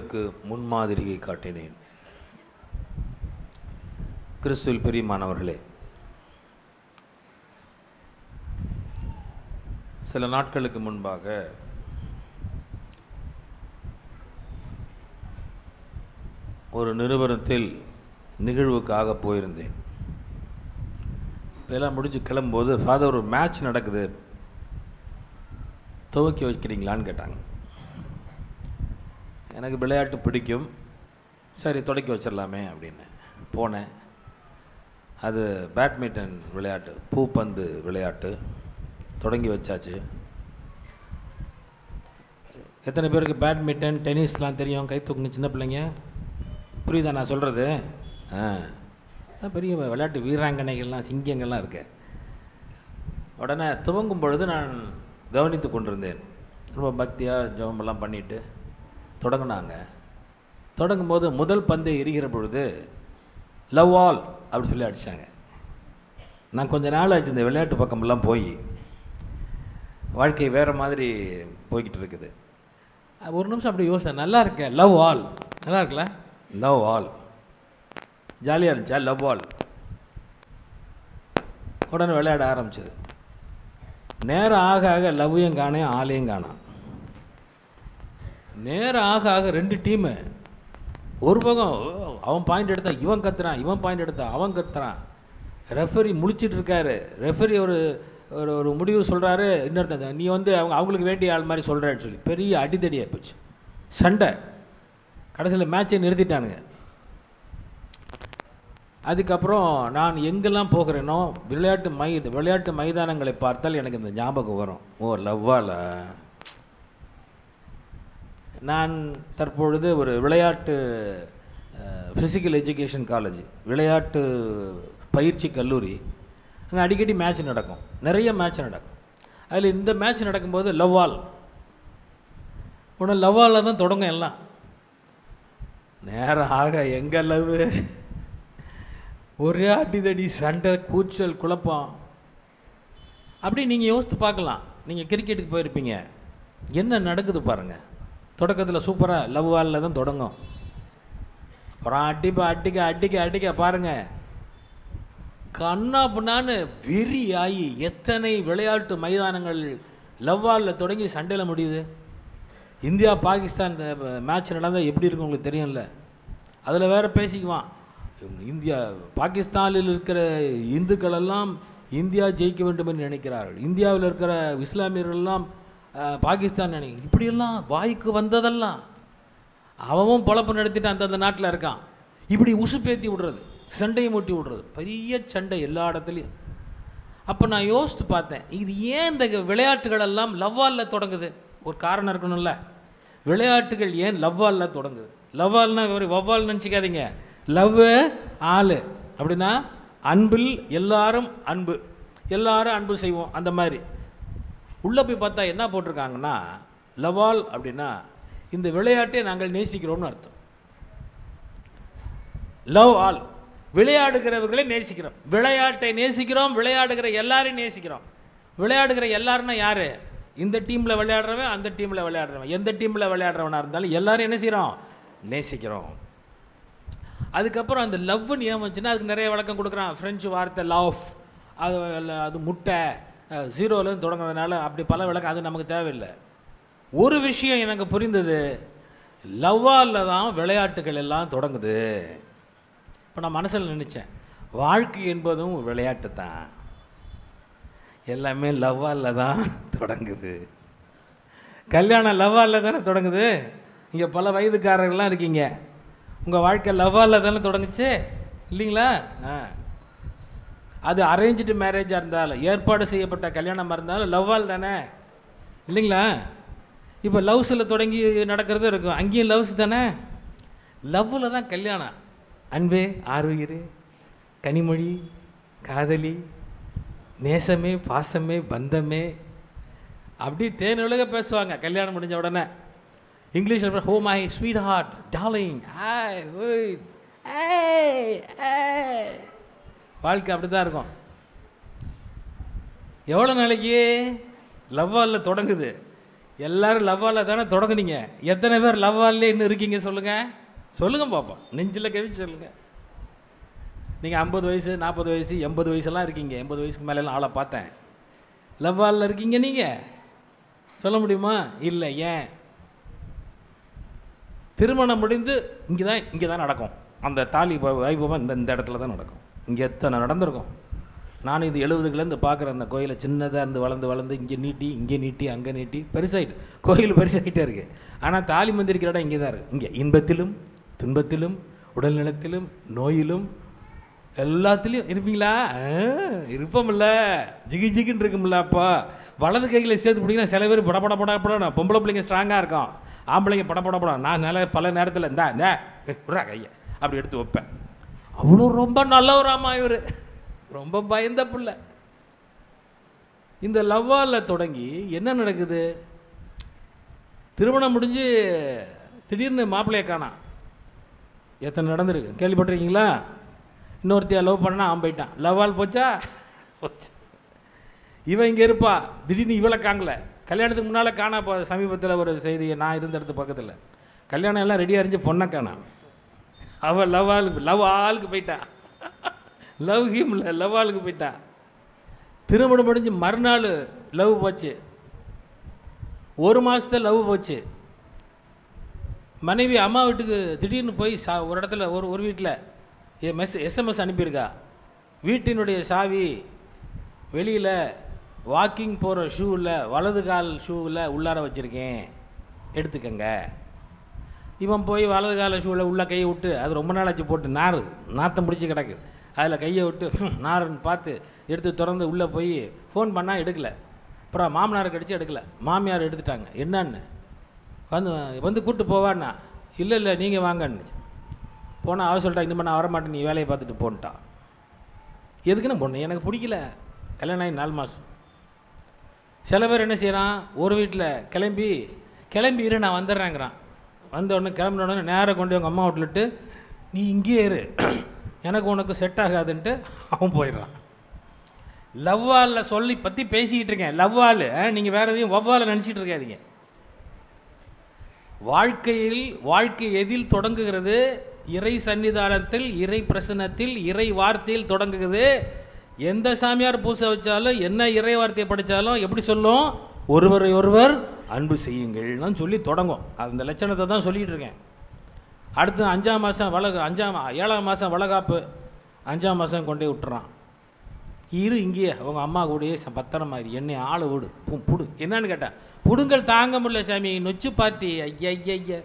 உங்களுக்கு முன்மாதிரியை காட்டினேன் கிறிஸ்துவில் பிரியமானவர்களே சில நாட்களுக்கு முன்பாக ஒரு நிறுவனத்தில் நிகழ்வுக்காக போயிருந்தேன் இதெல்லாம் முடிஞ்சு கிளம்பும்போது ஃபாதர் ஒரு மேட்ச் நடக்குது துவக்கி வைக்கிறீங்களான்னு கேட்டாங்க எனக்கு விளையாட்டு பிடிக்கும் சரி தொடக்கி வச்சிடலாமே அப்படின்னு போனேன் அது பேட்மிண்டன் விளையாட்டு பூப்பந்து விளையாட்டு தொடங்கி வச்சாச்சு எத்தனை பேருக்கு பேட்மிண்டன் டென்னிஸ்லாம் தெரியும் கை தூக்குங்க சின்ன பிள்ளைங்க புரியுதா நான் சொல்கிறது ஆ அதான் பெரிய விளையாட்டு வீராங்கனைகள்லாம் சிங்கங்கள்லாம் இருக்கு உடனே துவங்கும் பொழுது நான் கவனித்து கொண்டிருந்தேன் ரொம்ப பக்தியாக ஜெபமெல்லாம் பண்ணிட்டு தொடங்கினாங்க தொடங்கும்போது முதல் பந்தை எரிகிற பொழுது லவ் ஆல் அப்படி சொல்லி அடித்தாங்க நான் கொஞ்ச நாள் ஆச்சு இந்த விளையாட்டு பக்கமெல்லாம் போய் வாழ்க்கை வேறு மாதிரி போய்கிட்டு இருக்குது ஒரு நிமிஷம் அப்படி யோசித்தேன் நல்லா இருக்கேன் லவ் ஆல் நல்லா இருக்குல்ல லவ் ஆல் ஜாலியாக இருந்துச்சா லவ் ஆல் உடனே விளையாட ஆரம்பிச்சது நேரம் ஆக ஆக லவ்வையும் காணேன் ஆளையும் காணாம் நேரம் ஆக ஆக ரெண்டு டீமு ஒரு பக்கம் அவன் பாயிண்ட் எடுத்தா இவன் கத்துறான் இவன் பாயிண்ட் எடுத்தா அவன் கத்துறான் ரெஃபரி முழிச்சிட்டு இருக்காரு ரெஃபரி ஒரு ஒரு ஒரு முடிவு சொல்கிறாரு இன்னொருத்தன் நீ வந்து அவங்க அவங்களுக்கு வேண்டிய ஆள் மாதிரி சொல்கிறேன்னு சொல்லி பெரிய அடிதடியாக போச்சு சண்டை கடைசியில் மேட்சை நிறுத்திட்டானுங்க அதுக்கப்புறம் நான் எங்கெல்லாம் போகிறேனோ விளையாட்டு மை விளையாட்டு மைதானங்களை பார்த்தால் எனக்கு இந்த ஞாபகம் வரும் ஓ லவ்வால நான் தற்பொழுது ஒரு விளையாட்டு ஃபிசிக்கல் எஜுகேஷன் காலேஜ் விளையாட்டு பயிற்சி கல்லூரி அங்கே அடிக்கடி மேட்ச் நடக்கும் நிறைய மேட்ச் நடக்கும் அதில் இந்த மேட்ச் நடக்கும்போது லவ்வால் உடனே லவ்வாலில் தான் தொடங்கும் எல்லாம் நேரம் ஆக எங்கே லவ் ஒரே அடிதடி சண்டை கூச்சல் குழப்பம் அப்படி நீங்கள் யோசித்து பார்க்கலாம் நீங்கள் கிரிக்கெட்டுக்கு போயிருப்பீங்க என்ன நடக்குது பாருங்கள் தொடக்கத்தில் சூப்பராக லவ் வாலில் தான் தொடங்கும் அப்புறம் அடிப்பா அடிக்க அடிக்க அடிக்க பாருங்கள் கண்ணா பண்ணான்னு வெறி ஆகி எத்தனை விளையாட்டு மைதானங்கள் லவ்வாலில் தொடங்கி சண்டையில் முடியுது இந்தியா பாகிஸ்தான் மேட்ச் நடந்தால் எப்படி இருக்கும் உங்களுக்கு தெரியும்ல அதில் வேற பேசிக்குவான் இந்தியா பாகிஸ்தானில் இருக்கிற இந்துக்கள் எல்லாம் இந்தியா ஜெயிக்க வேண்டும் என்று நினைக்கிறார்கள் இந்தியாவில் இருக்கிற இஸ்லாமியர்கள் எல்லாம் பாகிஸ்தான் நினை இப்படியெல்லாம் வாய்க்கு வந்ததெல்லாம் அவன் பொழப்பு நடத்திட்டு அந்தந்த நாட்டில் இருக்கான் இப்படி உசுப்பேத்தி விடுறது சண்டையை மூட்டி விடுறது பெரிய சண்டை எல்லா இடத்துலையும் அப்போ நான் யோசித்து பார்த்தேன் இது ஏன் இந்த விளையாட்டுகள் எல்லாம் லவ்வாலில் தொடங்குது ஒரு காரணம் இருக்கணும்ல விளையாட்டுகள் ஏன் லவ்வாலில் தொடங்குது லவ்வால்னா ஒரு வவ்வால் நினச்சிக்காதீங்க லவ் ஆள் அப்படின்னா அன்பில் எல்லாரும் அன்பு எல்லாரும் அன்பு செய்வோம் அந்த மாதிரி உள்ளே போய் பார்த்தா என்ன போட்டிருக்காங்கன்னா லவால் அப்படின்னா இந்த விளையாட்டை நாங்கள் நேசிக்கிறோம்னு அர்த்தம் லவ் ஆல் விளையாடுகிறவர்களை நேசிக்கிறோம் விளையாட்டை நேசிக்கிறோம் விளையாடுகிற எல்லாரையும் நேசிக்கிறோம் விளையாடுகிற எல்லாருன்னா யார் இந்த டீமில் விளையாடுறவன் அந்த டீமில் விளையாடுறவன் எந்த டீமில் விளையாடுறவனாக இருந்தாலும் எல்லாரும் என்ன செய்கிறோம் நேசிக்கிறோம் அதுக்கப்புறம் அந்த லவ்னு ஏன் வந்துச்சுன்னா அதுக்கு நிறைய விளக்கம் கொடுக்குறான் ஃப்ரெஞ்சு வார்த்தை லவ் அது அது முட்டை ஜீரோலேருந்து தொடங்குறதுனால அப்படி பல விளக்கம் அது நமக்கு தேவையில்லை ஒரு விஷயம் எனக்கு புரிந்தது லவ்வால் தான் விளையாட்டுகள் எல்லாம் தொடங்குது இப்போ நான் மனசில் நினச்சேன் வாழ்க்கை என்பதும் விளையாட்டு தான் எல்லாமே லவ்வால் தான் தொடங்குது கல்யாணம் லவ்வால் தானே தொடங்குது இங்கே பல வயதுக்காரர்கள்லாம் இருக்கீங்க உங்கள் வாழ்க்கை லவ்வால் தானே தொடங்குச்சு இல்லைங்களா ஆ அது அரேஞ்சு மேரேஜாக இருந்தாலும் ஏற்பாடு செய்யப்பட்ட கல்யாணமாக இருந்தாலும் லவ்வால் தானே இல்லைங்களா இப்போ லவ்ஸில் தொடங்கி நடக்கிறது இருக்கும் அங்கேயும் லவ்ஸ் தானே லவ்வில் தான் கல்யாணம் அன்பே ஆர்வயிறு கனிமொழி காதலி நேசமே பாசமே பந்தமே அப்படி தேனுலக பேசுவாங்க கல்யாணம் முடிஞ்ச உடனே இங்கிலீஷில் oh my sweet heart darling hi வாழ்க்கை அப்படி தான் இருக்கும் எவ்வளோ நாளைக்கு லவ்வாலில் தொடங்குது எல்லாரும் லவ்வால தானே தொடங்குனீங்க எத்தனை பேர் லவ்வாலே இன்னும் இருக்கீங்க சொல்லுங்க சொல்லுங்க பாப்போம் நெஞ்சில் கவிச்சு சொல்லுங்க நீங்கள் ஐம்பது வயசு நாற்பது வயசு எண்பது வயசுலாம் இருக்கீங்க எண்பது வயசுக்கு மேலெல்லாம் ஆளை பார்த்தேன் லவ்வாலில் இருக்கீங்க நீங்கள் சொல்ல முடியுமா இல்லை ஏன் திருமணம் முடிந்து இங்கே தான் இங்கே தான் நடக்கும் அந்த தாலி வ- வைபவம் இந்த இந்த இடத்துல தான் நடக்கும் இங்கே எத்தனை நடந்திருக்கும் நான் இது எழுபதுக்குலேருந்து பார்க்குறேன் அந்த கோயிலை சின்னதாக இருந்து வளர்ந்து வளர்ந்து இங்கே நீட்டி இங்கே நீட்டி அங்கே நீட்டி பெருசாயிட்டு கோயில் பெருசாகிட்டே இருக்கு ஆனால் தாலி மந்திரிக்கிற இடம் இங்கே தான் இருக்குது இங்கே இன்பத்திலும் துன்பத்திலும் உடல்நலத்திலும் நோயிலும் எல்லாத்துலேயும் இருப்பீங்களா ஆ, இருப்போம்ல ஜிகி ஜிகின்னு இருக்கும்ல அப்போ வலது கையில் சேர்த்து பிடிங்கன்னா சில பேர் பட பட பட படம் பொம்பளை பிள்ளைங்க ஸ்ட்ராங்காக இருக்கும் ஆம்பளைங்க பட பட படம் நான் நல்ல பல நேரத்தில் இந்தா இந்த விட்றா கையை அப்படி எடுத்து வைப்பேன் அவ்வளோ ரொம்ப நல்லவராமா இவர் ரொம்ப பயந்த பிள்ளை இந்த லவ்வாலில் தொடங்கி என்ன நடக்குது திருமணம் முடிஞ்சு திடீர்னு மாப்பிள்ளைய காணாம் எத்தனை நடந்திருக்கு கேள்விப்பட்டிருக்கீங்களா இன்னொருத்தையா லவ் பண்ணா அவன் போயிட்டான் லவ்வால் போச்சா போச்சு இவன் இங்கே இருப்பா திடீர்னு இவளை காங்கல கல்யாணத்துக்கு முன்னால் காணா போ சமீபத்தில் ஒரு செய்தி நான் இருந்த இடத்து பக்கத்தில் கல்யாணம் எல்லாம் ரெடி அறிஞ்சு பொண்ணை காணாம் அவள் லவ் ஆளுக்கு லவ் ஆளுக்கு போயிட்டா லவ் ஹீம்ல லவ் ஆளுக்கு போயிட்டா திருமணம் முடிஞ்சு மறுநாள் லவ் போச்சு ஒரு மாதத்துல லவ் போச்சு மனைவி அம்மா வீட்டுக்கு திடீர்னு போய் சா ஒரு இடத்துல ஒரு ஒரு வீட்டில் மெஸ் எஸ்எம்எஸ் அனுப்பியிருக்கா வீட்டினுடைய சாவி வெளியில் வாக்கிங் போகிற ஷூவில் வலது கால் ஷூவில் உள்ளார வச்சுருக்கேன் எடுத்துக்கங்க இவன் போய் வலது கால ஷூவில் உள்ள கையை விட்டு அது ரொம்ப நாள் ஆச்சு போட்டு நார் நாத்தம் பிடிச்சி கிடக்கு அதில் கையை விட்டு ஹம், நாருன்னு பார்த்து எடுத்து திறந்து உள்ளே போய் ஃபோன் பண்ணால் எடுக்கலை அப்புறம் மாமனாருக்கு அடித்து எடுக்கலை மாமியார் எடுத்துட்டாங்க என்னன்னு வந்து வந்து கூப்பிட்டு போவான்னா இல்லை இல்லை நீங்கள் வாங்கன்னு போனால் அவ சொல்லிட்டா இனிமேல் நான் வரமாட்டேன் நீ வேலையை பார்த்துட்டு போன்ட்டான் எதுக்குன்னு பொண்ணு எனக்கு பிடிக்கல கல்யாணம் ஆகி நாலு மாதம் சில பேர் என்ன செய்கிறான் ஒரு வீட்டில் கிளம்பி கிளம்பி இரு நான் வந்துடுறேங்கிறான் வந்த உடனே கிளம்பின உடனே நேராக கொண்டு போய் உங்கள் அம்மா விட்டுட்டு நீ இங்கேயே இரு எனக்கு உனக்கு செட் ஆகாதுன்ட்டு அவன் போயிடுறான் லவ்வாலில் சொல்லி பற்றி பேசிக்கிட்டு இருக்கேன் லவ்வால் நீங்கள் வேறு எதையும் வவ்வால் நினச்சிட்டு இருக்காதீங்க வாழ்க்கையில் வாழ்க்கை எதில் தொடங்குகிறது இறை சன்னிதானத்தில் இறை பிரசனத்தில் இறை வார்த்தையில் தொடங்குகிறது எந்த சாமியார் பூசை வச்சாலும் என்ன இறை வார்த்தையை படித்தாலும் எப்படி சொல்லும் ஒருவரை ஒருவர் அன்பு செய்யுங்கள்னு சொல்லி தொடங்கும் அந்த லட்சணத்தை தான் சொல்லிகிட்டு இருக்கேன் அடுத்து அஞ்சாம் மாதம் வளக அஞ்சாம் ஏழாம் மாதம் வளகாப்பு அஞ்சாம் மாதம் கொண்டே விட்டுறான் இரு இங்கேயே அவங்க அம்மா கூடயே ச- பத்திரமா இரு என்னை ஆளை விடு பு- புடு என்னன்னு கேட்டா புடுங்கள் தாங்க முடியல சாமி நொச்சு பார்த்தி ஐயா ஐயா ஐயா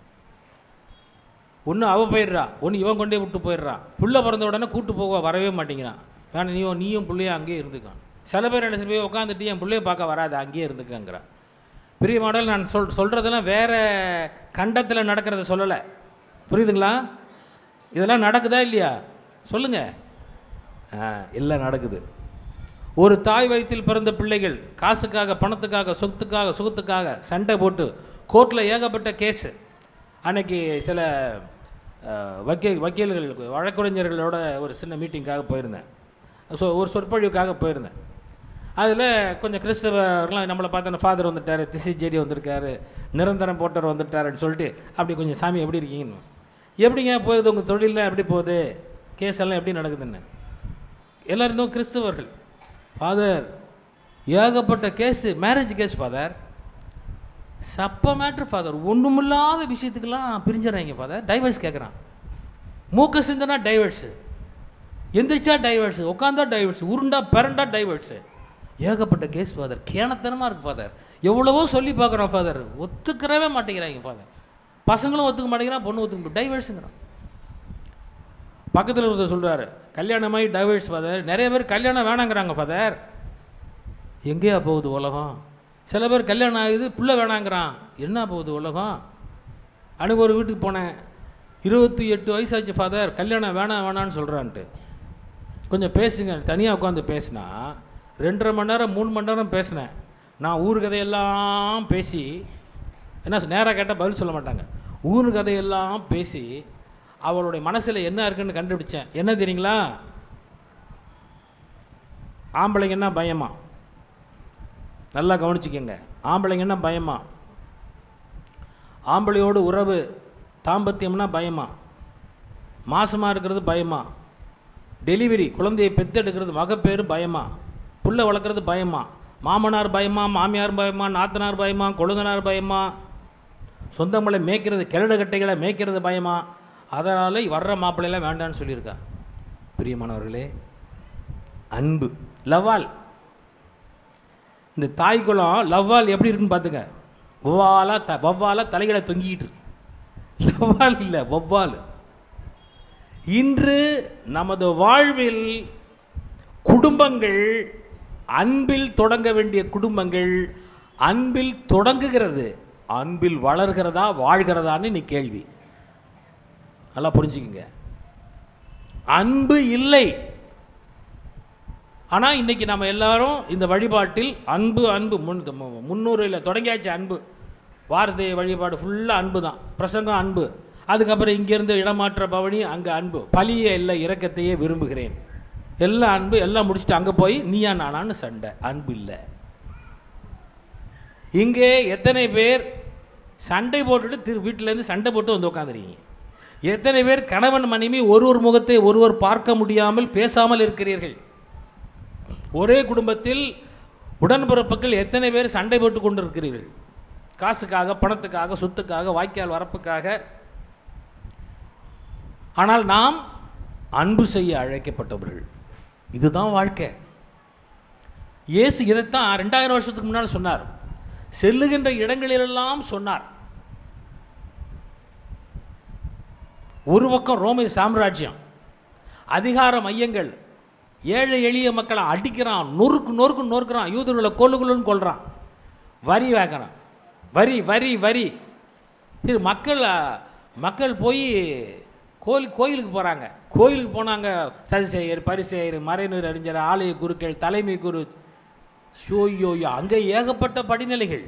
ஒன்று அவ போயிடுறா ஒன்று இவன் கொண்டே விட்டு போயிடுறான் புள்ள பிறந்த உடனே கூட்டு போக வரவே மாட்டேங்கிறான் வேணா நீயும் நீயும் பிள்ளையும் அங்கேயே இருந்துக்கான் சில பேர் என்ன சொல்லி உட்காந்துட்டு என் பிள்ளைய பார்க்க வராது அங்கேயே இருந்துக்கங்கிறான் பெரிய மாடல் நான் சொல் சொல்கிறதெல்லாம் வேற கண்டத்தில் நடக்கிறத சொல்லலை புரியுதுங்களா இதெல்லாம் நடக்குதா இல்லையா சொல்லுங்கள் ஆ, எல்லாம் நடக்குது ஒரு தாய் வயிற்றில் பிறந்த பிள்ளைகள் காசுக்காக பணத்துக்காக சொத்துக்காக சுகத்துக்காக சண்டை போட்டு கோர்ட்டில் ஏகப்பட்ட கேஸு அன்னைக்கு சில ஆ, வக்கீல் வக்கீல்கள் வழக்கறிஞர்களோட ஒரு சின்ன மீட்டிங்காக போயிருந்தேன் ஸோ ஒரு சொற்பொழிவுக்காக போயிருந்தேன் அதில் கொஞ்சம் கிறிஸ்தவர்கள்லாம் நம்மளை பார்த்தோன்னா ஃபாதர் வந்துட்டார் திசிஜேரி வந்திருக்காரு நிரந்தரம் போட்டர் வந்துட்டாருன்னு சொல்லிட்டு அப்படி கொஞ்சம் சாமி எப்படி இருக்கீங்கன்னு எப்படிங்க போகுது உங்கள் தொழிலில் எப்படி போகுது கேஸ் எல்லாம் எப்படி நடக்குதுன்னு எல்லாரும் இருந்தும் கிறிஸ்தவர்கள் ஃபாதர் ஏகப்பட்ட கேஸு மேரேஜ் கேஸ் ஃபாதர் சப்ப மேட்ரு ஃபாதர் ஒன்றுமில்லாத விஷயத்துக்கெல்லாம் பிரிஞ்சிடறாங்க ஃபாதர் டைவர்ஸ் கேட்குறான் மூக்க சிந்தனா டைவர்ஸு எந்திரிச்சா டைவர்ஸு உட்காந்தா டைவர்ஸ் உருண்டா பிறண்டா டைவர்ஸு ஏகப்பட்ட கேஸ் ஃபாதர் கேனத்தனமாக இருக்கு ஃபாதர் எவ்வளவோ சொல்லி பார்க்குறோம் ஃபாதர் ஒத்துக்கிறவே மாட்டேங்கிறாங்க ஃபாதர் பசங்களும் ஒத்துக்க மாட்டேங்கிறான் பொண்ணு ஒத்துக்க டைவர்ஸுங்கிறான் பக்கத்தில் ஒருத்தர் சொல்கிறாரு கல்யாணமாகி டைவர்ஸ் ஃபாதர் நிறைய பேர் கல்யாணம் வேணாங்கிறாங்க ஃபாதர் எங்கேயா போகுது உலகம் சில பேர் கல்யாணம் ஆகுது புள்ள வேணாங்கிறான் என்ன போகுது உலகம் அன்னைக்கு ஒரு வீட்டுக்கு போனேன் இருபத்தி எட்டு வயசாச்சு ஃபாதர் கல்யாணம் வேணாம் வேணான்னு சொல்கிறான்ட்டு கொஞ்சம் பேசுங்க தனியாக உட்காந்து பேசினா ரெண்டரை மணி நேரம் மூணு மணி நேரம் பேசினேன் நான் ஊர் கதையெல்லாம் பேசி என்ன நேராக கேட்டால் பதில் சொல்ல மாட்டாங்க ஊர் கதையெல்லாம் பேசி அவளுடைய மனசில் என்ன இருக்குன்னு கண்டுபிடிச்சேன் என்ன தெரியுங்களா ஆம்பளைங்கன்னா பயமா நல்லா கவனிச்சுக்கோங்க ஆம்பளைங்கன்னா பயமா ஆம்பளையோடு உறவு தாம்பத்தியம்னா பயமா மாசமாக இருக்கிறது பயமா டெலிவரி குழந்தையை பெத்தெடுக்கிறது மகப்பேறு பயமா புள்ள வளர்க்குறது பயமா மாமனார் பயமா மாமியார் பயமா நாத்தனார் பயமா கொழுந்தனார் பயமா சொந்தங்களை மேய்க்கிறது கிழடு கட்டைகளை மேய்க்கிறது பயமா அதனால் வர்ற மாப்பிள்ளையெல்லாம் வேண்டான்னு சொல்லியிருக்கா பிரியமானவர்களே அன்பு லவ்வால் இந்த தாய் குலம் லவ்வால் எப்படி இருக்குன்னு பார்த்துங்க வவ்வாலா த வவ்வாலா தலைகளை தொங்கிக்கிட்டு இருக்கு லவ்வால் இல்லை வவ்வால் இன்று நமது வாழ்வில் குடும்பங்கள் அன்பில் தொடங்க வேண்டிய குடும்பங்கள் அன்பில் தொடங்குகிறது அன்பில் வளர்கிறதா வாழ்கிறதான்னு நீ கேள்வி நல்லா புரிஞ்சுக்குங்க அன்பு இல்லை ஆனால் இன்னைக்கு நம்ம எல்லாரும் இந்த வழிபாட்டில் அன்பு அன்பு முன் முன்னூறில் தொடங்கியாச்சு அன்பு வார்த்தை வழிபாடு ஃபுல்லாக அன்பு தான் பிரசங்கம் அன்பு அதுக்கப்புறம் இங்கேருந்து இடமாற்ற பவனி அங்கே அன்பு பலிய இல்லை இரக்கத்தையே விரும்புகிறேன் எல்லாம் அன்பு எல்லாம் முடிச்சுட்டு அங்கே போய் நீயா நானான்னு சண்டை அன்பு இல்லை இங்கே எத்தனை பேர் சண்டை போட்டுட்டு திரு வீட்டிலேருந்து சண்டை போட்டு வந்து உட்காந்துருக்கீங்க எத்தனை பேர் கணவன் மனைவி ஒருவர் முகத்தை ஒருவர் பார்க்க முடியாமல் பேசாமல் இருக்கிறீர்கள் ஒரே குடும்பத்தில் உடன்பிறப்புகள் எத்தனை பேர் சண்டை போட்டு கொண்டு இருக்கிறீர்கள் காசுக்காக பணத்துக்காக சொத்துக்காக வாய்க்கால் வரப்புக்காக ஆனால் நாம் அன்பு செய்ய அழைக்கப்பட்டவர்கள் இதுதான் வாழ்க்கை இயேசு இதைத்தான் ரெண்டாயிரம் வருஷத்துக்கு முன்னால் சொன்னார் செல்லுகின்ற இடங்களிலெல்லாம் சொன்னார் ஒரு பக்கம் ரோமை சாம்ராஜ்யம் அதிகார மையங்கள் ஏழை எளிய மக்களை அடிக்கிறான் நொறுக்கு நொறுக்கு நொறுக்குறான் யூதர்களை கொல்லு கொல்லுன்னு கொள்றான் வரி வாங்குறான் வரி வரி வரி இது மக்கள் மக்கள் போய் கோயில் கோயிலுக்கு போகிறாங்க கோயிலுக்கு போனாங்க சதிசெயர் பரிசெயர் மறைநூர் அறிஞர் ஆலய குருக்கள் தலைமை குரு ஷோயோயோ அங்கே ஏகப்பட்ட படிநிலைகள்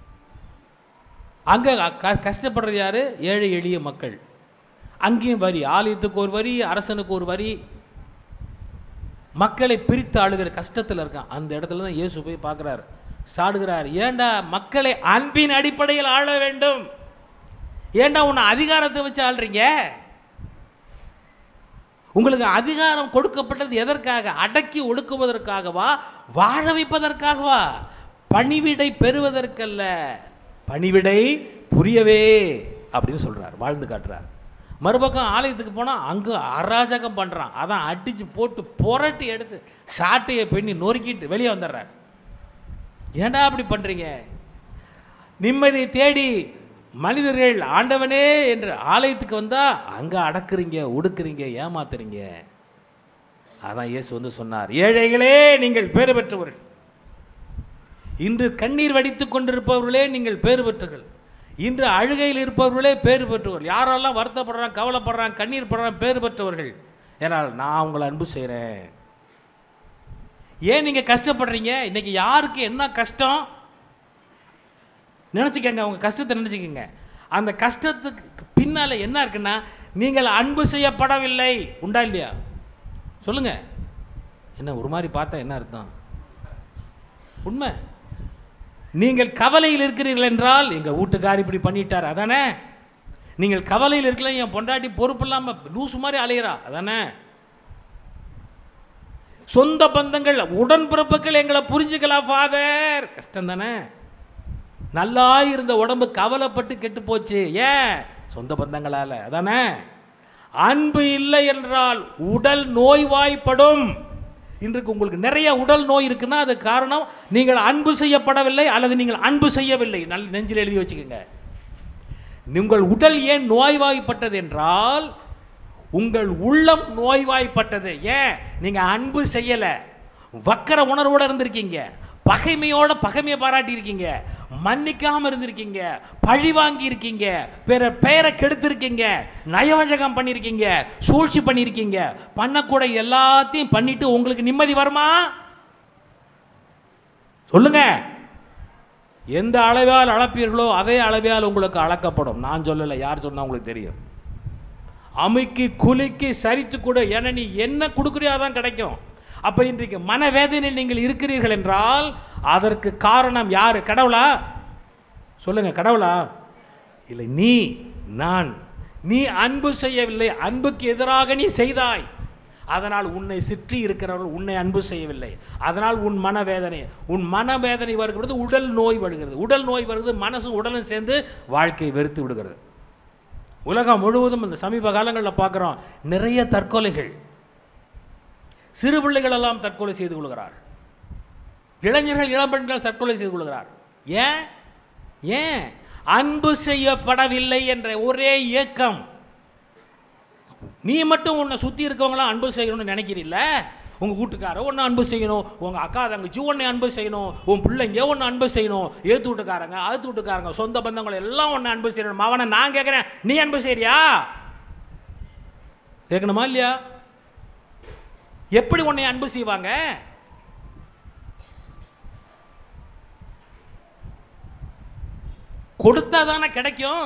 அங்கே க கஷ்டப்படுறது யார் ஏழை எளிய மக்கள் அங்கேயும் வரி ஆலயத்துக்கு ஒரு வரி அரசனுக்கு ஒரு வரி மக்களை பிரித்து ஆளுகிற கஷ்டத்தில் இருக்கான் அந்த இடத்துல தான் இயேசு போய் பார்க்குறாரு சாடுகிறார் ஏண்டா மக்களை அன்பின் அடிப்படையில் ஆள வேண்டும் ஏண்டா உன்னை அதிகாரத்தை வச்சு ஆள்றீங்க உங்களுக்கு அதிகாரம் கொடுக்கப்பட்டது எதற்காக அடக்கி ஒடுக்குவதற்காகவா வாழ வைப்பதற்காகவா பணிவிடை பெறுவதற்கல்ல பணிவிடை புரியவே அப்படின்னு சொல்றார் வாழ்ந்து காட்டுறார் மறுபக்கம் ஆலயத்துக்கு போனால் அங்கே அராஜகம் பண்ணுறான் அதான் அடித்து போட்டு புரட்டி எடுத்து சாட்டையை பெண்ணி நொறுக்கிட்டு வெளியே வந்துடுறார் ஏன்டா அப்படி பண்ணுறீங்க நிம்மதி தேடி மனிதர்கள் ஆண்டவனே என்று ஆலயத்துக்கு வந்தால் அங்கே அடக்குறீங்க ஒடுக்குறீங்க ஏமாத்துறீங்க அதான் இயேசு வந்து சொன்னார் ஏழைகளே நீங்கள் பேறு பெற்றவர்கள் இன்று கண்ணீர் வடித்துக் கொண்டிருப்பவர்களே நீங்கள் பேறு பெற்றவர்கள் இன்று அழுகையில் இருப்பவர்களே பேறு பெற்றவர்கள் யாரெல்லாம் வருத்தப்படுறான் கவலைப்படுறான் கண்ணீர் படுறான் பேறு பெற்றவர்கள் ஏனால் நான் உங்களை அன்பு செய்கிறேன் ஏன் நீங்கள் கஷ்டப்படுறீங்க இன்னைக்கு யாருக்கு என்ன கஷ்டம் நினச்சிக்கங்க அவங்க கஷ்டத்தை நினச்சிக்கங்க அந்த கஷ்டத்துக்கு பின்னால் என்ன இருக்குன்னா நீங்கள் அன்பு செய்யப்படவில்லை உண்டா இல்லையா சொல்லுங்க என்ன ஒரு மாதிரி பார்த்தா என்ன அர்த்தம் உண்மை நீங்கள் கவலையில் இருக்கிறீர்கள் என்றால் எங்கள் வீட்டுக்கார் இப்படி பண்ணிட்டார் அதானே நீங்கள் கவலையில் இருக்கல என் பொண்டாட்டி பொறுப்பு இல்லாமல் லூசு மாதிரி அலையிறா அதானே சொந்த பந்தங்கள் உடன்பிறப்புகள் எங்களை புரிஞ்சுக்கலாம் ஃபாதர் கஷ்டம் தானே நல்லா இருந்த உடம்பு கவலைப்பட்டு கெட்டு போச்சு ஏன் சொந்த பந்தங்களால் அதானே அன்பு இல்லை என்றால் உடல் நோய்வாய்ப்படும் இன்றைக்கு உங்களுக்கு நிறைய உடல் நோய் இருக்குன்னா அது காரணம் நீங்கள் அன்பு செய்யப்படவில்லை அல்லது நீங்கள் அன்பு செய்யவில்லை நல்ல நெஞ்சில் எழுதி வச்சுக்கோங்க உங்கள் உடல் ஏன் நோய்வாய்ப்பட்டது என்றால் உங்கள் உள்ளம் நோய்வாய்ப்பட்டது ஏன் நீங்க அன்பு செய்யல வக்கர உணர்வோட இருந்திருக்கீங்க பகைமையோட பகைமையை பாராட்டி இருக்கீங்க மன்னிக்காம இருந்திருக்கீங்க பழி வாங்கி இருக்கீங்க பிற பெயரை கெடுத்திருக்கீங்க நயவஞ்சகம் பண்ணியிருக்கீங்க சூழ்ச்சி பண்ணியிருக்கீங்க பண்ணக்கூட எல்லாத்தையும் பண்ணிட்டு உங்களுக்கு நிம்மதி வருமா சொல்லுங்க எந்த அளவால் அளப்பீர்களோ அதே அளவையால் உங்களுக்கு அளக்கப்படும் நான் சொல்லலை யார் சொன்னா உங்களுக்கு தெரியும் அமுக்கி குலுக்கி சரித்து கொடு என நீ என்ன கொடுக்குறியோ தான் கிடைக்கும் அப்போ இன்றைக்கு மனவேதனையில் நீங்கள் இருக்கிறீர்கள் என்றால் அதற்கு காரணம் யாரு கடவுளா சொல்லுங்க கடவுளா இல்லை நீ நான் நீ அன்பு செய்யவில்லை அன்புக்கு எதிராக நீ செய்தாய் அதனால் உன்னை சுற்றி இருக்கிறவர்கள் உன்னை அன்பு செய்யவில்லை அதனால் உன் மனவேதனை உன் மனவேதனை வருகிறது உடல் நோய் வருகிறது உடல் நோய் வருகிறது மனசும் உடலும் சேர்ந்து வாழ்க்கையை வெறுத்து விடுகிறது உலகம் முழுவதும் இந்த சமீப காலங்களில் பார்க்குறோம் நிறைய தற்கொலைகள் சிறு பிள்ளைகள் எல்லாம் தற்கொலை செய்து கொள்கிறார் இளைஞர்கள் இளம்பெண்கள் தற்கொலை செய்து கொள்கிறார் ஏன் ஏன் அன்பு செய்யப்படவில்லை என்ற ஒரே இயக்கம் நீ மட்டும் உன்னை சுற்றி இருக்கவங்களாம் அன்பு செய்யணும்னு நினைக்கிறீல்ல உங்கள் வீட்டுக்கார ஒன்று அன்பு செய்யணும் உங்கள் அக்கா தங்கச்சி ஒன்று அன்பு செய்யணும் உன் பிள்ளைங்க ஒன்று அன்பு செய்யணும் ஏத்து வீட்டுக்காரங்க அழுத்து வீட்டுக்காரங்க சொந்த பந்தங்களை எல்லாம் ஒன்று அன்பு செய்யணும் அவனை நான் கேட்குறேன் நீ அன்பு செய்றியா கேட்கணுமா இல்லையா எப்படி உன்னை அன்பு செய்வாங்க கொடுத்தா தானே கிடைக்கும்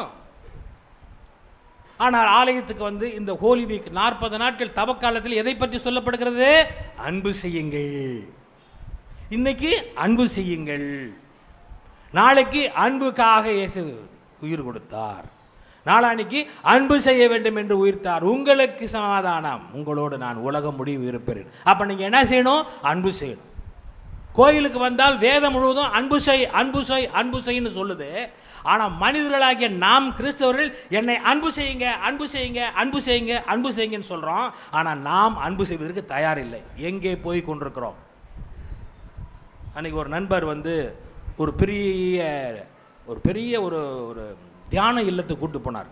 ஆனால் ஆலயத்துக்கு வந்து இந்த ஹோலி வீக் நாற்பது நாட்கள் தவக்காலத்தில் எதை பற்றி சொல்லப்படுகிறது அன்பு செய்யுங்கள் இன்னைக்கு அன்பு செய்யுங்கள் நாளைக்கு அன்புக்காக இயேசு உயிர் கொடுத்தார் நாளானிக்கு அன்பு செய்ய வேண்டும் என்று உயிர்த்தார் உங்களுக்கு சமாதானம் உங்களோடு நான் உலகம் முடிவு இருப்பேன் அப்போ நீங்கள் என்ன செய்யணும் அன்பு செய்யணும் கோயிலுக்கு வந்தால் வேதம் முழுவதும் அன்பு செய் அன்பு செய் அன்பு செய்ன்னு சொல்லுது ஆனால் மனிதர்களாகிய நாம் கிறிஸ்தவர்கள் என்னை அன்பு செய்யுங்க அன்பு செய்யுங்க அன்பு செய்யுங்க அன்பு செய்யுங்கன்னு சொல்கிறோம் ஆனால் நாம் அன்பு செய்வதற்கு தயாரில்லை எங்கே போய் கொண்டிருக்கிறோம் அன்னைக்கு ஒரு நண்பர் வந்து ஒரு பெரிய ஒரு பெரிய ஒரு ஒரு தியான இல்லத்துக்கு கூட்டு போனார்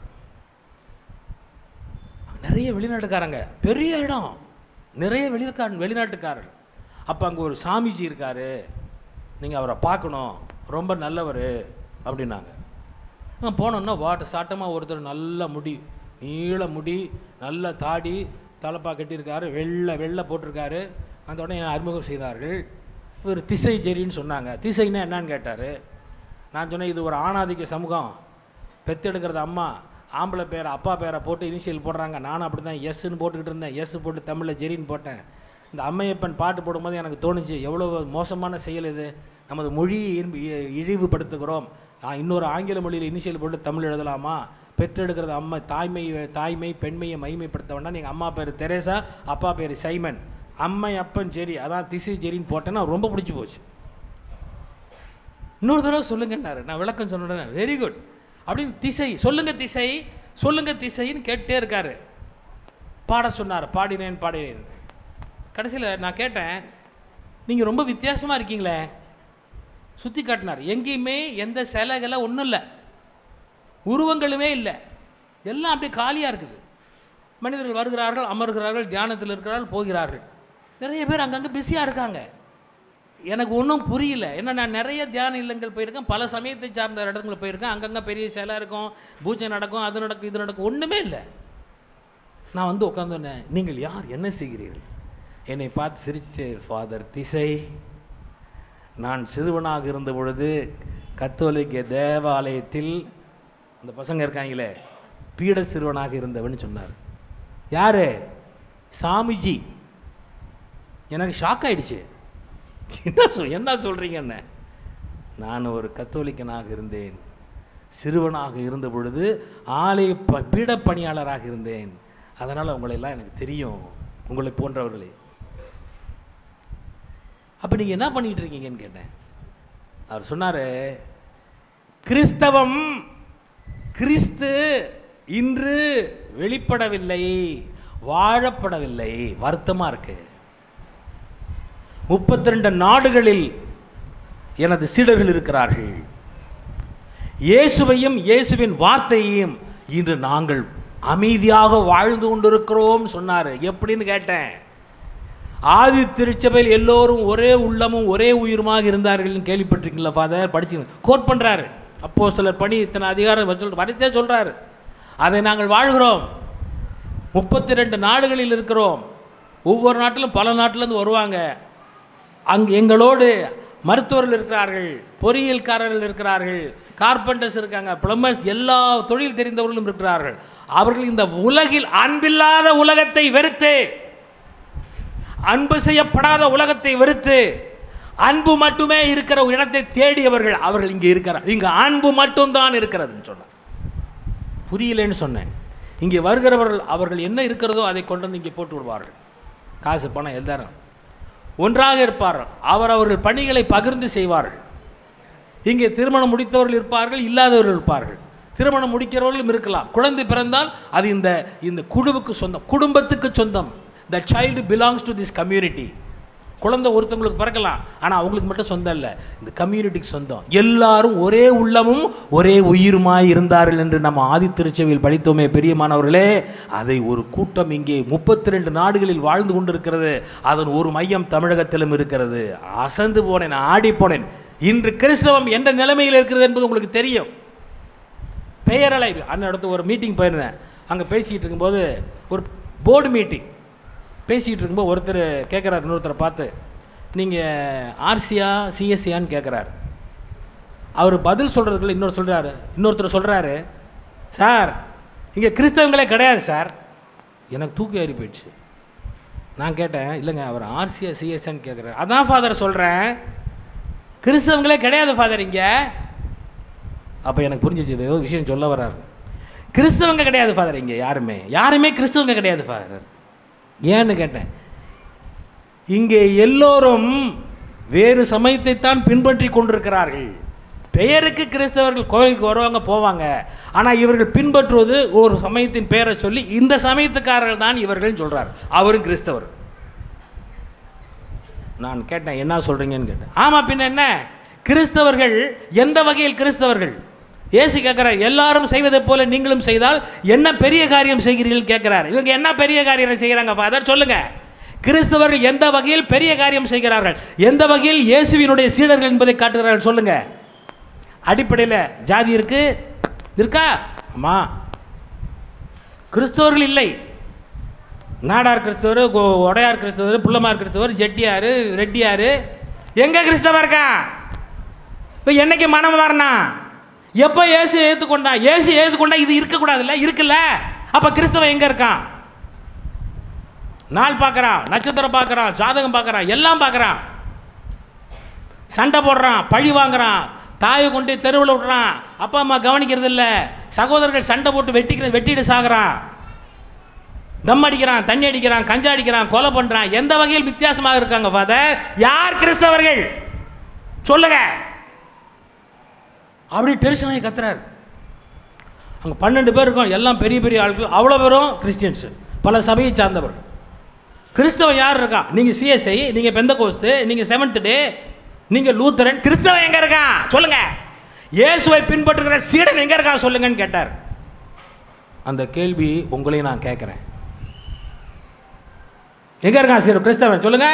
நிறைய வெளிநாட்டுக்காரங்க பெரிய இடம் நிறைய வெளிநாட்டு வெளிநாட்டுக்காரர் அப்போ அங்கே ஒரு சாமிஜி இருக்கார் நீங்கள் அவரை பார்க்கணும் ரொம்ப நல்லவர் அப்படின்னாங்க நான் போனோன்னா வாட்ட சாட்டமாக ஒருத்தர் நல்ல முடி நீள முடி நல்ல தாடி தலைப்பா கட்டியிருக்காரு வெள்ளை வெள்ளை போட்டிருக்காரு அந்த உடனே என்னை அறிமுகம் செய்தார்கள் இவர் திசை ஜெரின்னு சொன்னாங்க திசைன்னா என்னன்னு கேட்டார் நான் சொன்னேன் இது ஒரு ஆணாதிக்க சமூகம் பெத்தெடுக்கிறது அம்மா ஆம்பளை பேரை அப்பா பேரை போட்டு இனிஷியல் போடுறாங்க நானும் அப்படி தான் எஸ்ன்னு போட்டுக்கிட்டு இருந்தேன் எஸ் போட்டு தமிழில் ஜெரின்னு போட்டேன் இந்த அம்மையப்பன் பாட்டு போடும்போது எனக்கு தோணுச்சு எவ்வளோ மோசமான செயல் இது நமது மொழியை இன்ப- இ- இழிவுபடுத்துகிறோம் ஆ, இன்னொரு ஆங்கில மொழியில் இனிஷியல் போட்டு தமிழ் எழுதலாமா பெற்றெடுக்கிறது அம்மா தாய்மை தாய்மை பெண்மையை மகிமைப்படுத்த வேண்டாம் நீங்கள் அம்மா பேர் தெரேசா அப்பா பேர் சைமன் அம்மை அப்பன் ஜெரி அதான் திசை ஜெரின்னு போட்டேன்னா ரொம்ப பிடிச்சி போச்சு இன்னொரு தடவை சொல்லுங்கன்னாரு நான் விளக்கம் சொன்னேன் வெரி குட் அப்படின்னு திசை சொல்லுங்க திசை சொல்லுங்க திசைன்னு கேட்டே இருக்காரு பாட சொன்னார் பாடினேன் பாடினேன் கடைசியில் நான் கேட்டேன் நீங்கள் ரொம்ப வித்தியாசமாக இருக்கீங்களே சுற்றி காட்டினார் எங்கேயுமே எந்த சிலைகளை ஒன்றும் இல்லை உருவங்களுமே இல்லை எல்லாம் அப்படியே காலியாக இருக்குது மனிதர்கள் வருகிறார்கள் அமர்கிறார்கள் தியானத்தில் இருக்கிறார்கள் போகிறார்கள் நிறைய பேர் அங்கங்கே பிஸியாக இருக்காங்க எனக்கு ஒன்றும் புரியல ஏன்னா நான் நிறைய தியான இல்லங்கள் போயிருக்கேன் பல சமயத்தை சார்ந்த இடங்களுக்கு போயிருக்கேன் அங்கங்கே பெரிய சிலை இருக்கும் பூஜை நடக்கும் அது நடக்கும் இது நடக்கும் ஒன்றுமே இல்லை நான் வந்து உட்காந்துனேன் நீங்கள் யார் என்ன செய்கிறீர்கள் என்னை பார்த்து சிரிச்சிட்டு ஃபாதர் திசை நான் சிறுவனாக இருந்த பொழுது கத்தோலிக்க தேவாலயத்தில் அந்த பசங்க இருக்காங்களே பீட சிறுவனாக இருந்தவன்னு சொன்னார் யாரு சாமிஜி எனக்கு ஷாக் ஆயிடுச்சு என்ன சொல் என்ன சொல்கிறீங்க என்ன நான் ஒரு கத்தோலிக்கனாக இருந்தேன் சிறுவனாக இருந்த பொழுது ஆலய ப பீட பணியாளராக இருந்தேன் அதனால் உங்களை எல்லாம் எனக்கு தெரியும் உங்களை போன்றவர்களே அப்போ நீங்கள் என்ன பண்ணிட்டு இருக்கீங்கன்னு கேட்டேன் அவர் சொன்னார் கிறிஸ்தவம் கிறிஸ்து இன்று வெளிப்படவில்லை வாழப்படவில்லை வருத்தமாக இருக்கு முப்பத்தி ரெண்டு நாடுகளில் எனது சீடர்கள் இருக்கிறார்கள் இயேசுவையும் இயேசுவின் வார்த்தையையும் இன்று நாங்கள் அமைதியாக வாழ்ந்து கொண்டிருக்கிறோம் சொன்னார் எப்படின்னு கேட்டேன் ஆதி திருச்சபையில் எல்லோரும் ஒரே உள்ளமும் ஒரே உயிருமாக இருந்தார்கள்னு கேள்விப்பட்டிருக்கீங்களா ஃபாதர் படிச்சு கோட் பண்ணுறாரு அப்போ சிலர் பணி இத்தனை அதிகாரம் சொல்லிட்டு வரிசையாக சொல்கிறாரு அதை நாங்கள் வாழ்கிறோம் முப்பத்தி ரெண்டு நாடுகளில் இருக்கிறோம் ஒவ்வொரு நாட்டிலும் பல நாட்டிலேருந்து வருவாங்க அங்கு எங்களோடு மருத்துவர்கள் இருக்கிறார்கள் பொறியியல்காரர்கள் இருக்கிறார்கள் கார்பெண்டர்ஸ் இருக்காங்க பிளம்பர்ஸ் எல்லா தொழில் தெரிந்தவர்களும் இருக்கிறார்கள் அவர்கள் இந்த உலகில் அன்பில்லாத உலகத்தை வெறுத்து அன்பு செய்யப்படாத உலகத்தை வெறுத்து அன்பு மட்டுமே இருக்கிற இடத்தை தேடியவர்கள் அவர்கள் இங்கே இருக்கிறார் இங்க அன்பு மட்டும்தான் இருக்கிறதுன்னு சொன்னார் புரியலன்னு சொன்னேன் இங்கே வருகிறவர்கள் அவர்கள் என்ன இருக்கிறதோ அதை கொண்டு வந்து இங்கே போட்டு விடுவார்கள் காசு பணம் எல்லாரும் ஒன்றாக இருப்பார்கள் அவர் அவர்கள் பணிகளை பகிர்ந்து செய்வார்கள் இங்கே திருமணம் முடித்தவர்கள் இருப்பார்கள் இல்லாதவர்கள் இருப்பார்கள் திருமணம் முடிக்கிறவர்களும் இருக்கலாம் குழந்தை பிறந்தால் அது இந்த இந்த குழுவுக்கு சொந்தம் குடும்பத்துக்கு சொந்தம் the child belongs to this community குழந்தை ஒருத்தவங்களுக்கு பிறக்கலாம் ஆனால் அவங்களுக்கு மட்டும் சொந்தம் இல்லை இந்த கம்யூனிட்டிக்கு சொந்தம் எல்லாரும் ஒரே உள்ளமும் ஒரே உயிருமாய் இருந்தார்கள் என்று நம்ம ஆதி திருச்செவியில் படித்தோமே பெரியமானவர்களே அதை ஒரு கூட்டம் இங்கே முப்பத்தி ரெண்டு நாடுகளில் வாழ்ந்து கொண்டிருக்கிறது அதன் ஒரு மையம் தமிழகத்திலும் இருக்கிறது அசந்து போனேன் ஆடி போனேன் இன்று கிறிஸ்தவம் எந்த நிலைமையில் இருக்கிறது என்பது உங்களுக்கு தெரியும் பெயரலை அண்ணன் இடத்து ஒரு மீட்டிங் போயிருந்தேன் அங்கே பேசிக்கிட்டு இருக்கும்போது ஒரு போர்டு மீட்டிங் பேசிக்கிட்டு இருக்கும்போது ஒருத்தர் கேட்குறாரு இன்னொருத்தரை பார்த்து நீங்கள் ஆர்சியா சிஎஸ்சியான்னு கேட்குறாரு அவர் பதில் சொல்கிறதுக்குள்ள இன்னொரு சொல்கிறாரு இன்னொருத்தர் சொல்கிறாரு சார் இங்கே கிறிஸ்தவங்களே கிடையாது சார் எனக்கு தூக்கி ஏறி போயிடுச்சு நான் கேட்டேன் இல்லைங்க அவர் ஆர்சியா சிஎஸ்சியான்னு கேட்குறாரு அதான் ஃபாதர் சொல்கிறேன் கிறிஸ்தவங்களே கிடையாது ஃபாதர் இங்கே அப்போ எனக்கு புரிஞ்சிச்சு ஏதோ விஷயம் சொல்ல வர்றாரு கிறிஸ்தவங்க கிடையாது ஃபாதர் இங்கே யாருமே யாருமே கிறிஸ்தவங்க கிடையாது ஃபாதர் ஏன்னு கேட்டேன் இங்கே எல்லோரும் வேறு சமயத்தை தான் பின்பற்றி கொண்டிருக்கிறார்கள் பெயருக்கு கிறிஸ்தவர்கள் கோயிலுக்கு வருவாங்க போவாங்க ஆனால் இவர்கள் பின்பற்றுவது ஒரு சமயத்தின் பெயரை சொல்லி இந்த சமயத்துக்காரர்கள் தான் இவர்கள் சொல்றார் அவரும் கிறிஸ்தவர் நான் கேட்டேன் என்ன சொல்றீங்கன்னு கேட்டேன் ஆமா பின்ன என்ன கிறிஸ்தவர்கள் எந்த வகையில் கிறிஸ்தவர்கள் இயேசு கேட்கிறார் எல்லாரும் செய்வதைப் போல நீங்களும் செய்தால் என்ன பெரிய காரியம் செய்கிறீர்கள் கேட்கிறார் இவங்க என்ன பெரிய காரியம் செய்கிறாங்க ஃபாதர் சொல்லுங்க கிறிஸ்தவர்கள் எந்த வகையில் பெரிய காரியம் செய்கிறார்கள் எந்த வகையில் இயேசுவினுடைய சீடர்கள் என்பதை காட்டுகிறார்கள் சொல்லுங்க அடிப்படையில் ஜாதி இருக்கு இருக்கா ஆமா கிறிஸ்தவர்கள் இல்லை நாடார் கிறிஸ்தவர் கொ- உடையார் கிறிஸ்தவர் புள்ளமார் கிறிஸ்தவர் ஜெட்டியார் ரெட்டியார் எங்க கிறிஸ்தவ இருக்கா இப்போ என்னைக்கு மனம் வரணும் எப்போ இயேசு ஏற்றுக்கொண்டா இயேசு ஏற்றுக்கொண்டா இது இருக்கக்கூடாதுல்ல இருக்குல்ல அப்போ கிறிஸ்தவன் எங்கே இருக்கான் நாள் பார்க்குறான் நட்சத்திரம் பார்க்குறான் ஜாதகம் பார்க்குறான் எல்லாம் பார்க்குறான் சண்டை போடுறான் பழி வாங்குறான் தாயை கொண்டு தெருவில் விடுறான் அப்பா அம்மா கவனிக்கிறது இல்லை சகோதரர்கள் சண்டை போட்டு வெட்டிக்கிற வெட்டிட்டு சாகுறான் தம் அடிக்கிறான் தண்ணி அடிக்கிறான் கஞ்சா அடிக்கிறான் கொலை பண்றான் எந்த வகையில் வித்தியாசமாக இருக்காங்க ஃபாதர் யார் கிறிஸ்தவர்கள் சொல்லுங்க அப்படி டென்ஷன் ஆகி கத்துறாரு அங்கே பன்னெண்டு பேர் இருக்கோம் எல்லாம் பெரிய பெரிய ஆட்கள் அவ்வளோ பேரும் கிறிஸ்டியன்ஸ் பல சபையை சார்ந்தவர் கிறிஸ்தவன் யார் இருக்கா நீங்கள் சிஎஸ்ஐ நீங்கள் பெந்த கோஸ்து நீங்கள் செவன்த் டே நீங்கள் லூத்தரன் கிறிஸ்தவன் எங்கே இருக்கான் சொல்லுங்க இயேசுவை பின்பற்றுகிற சீடன் எங்கே இருக்கா சொல்லுங்கன்னு கேட்டார் அந்த கேள்வி உங்களையும் நான் கேட்குறேன் எங்க இருக்கான் சீரோ கிறிஸ்தவன் சொல்லுங்க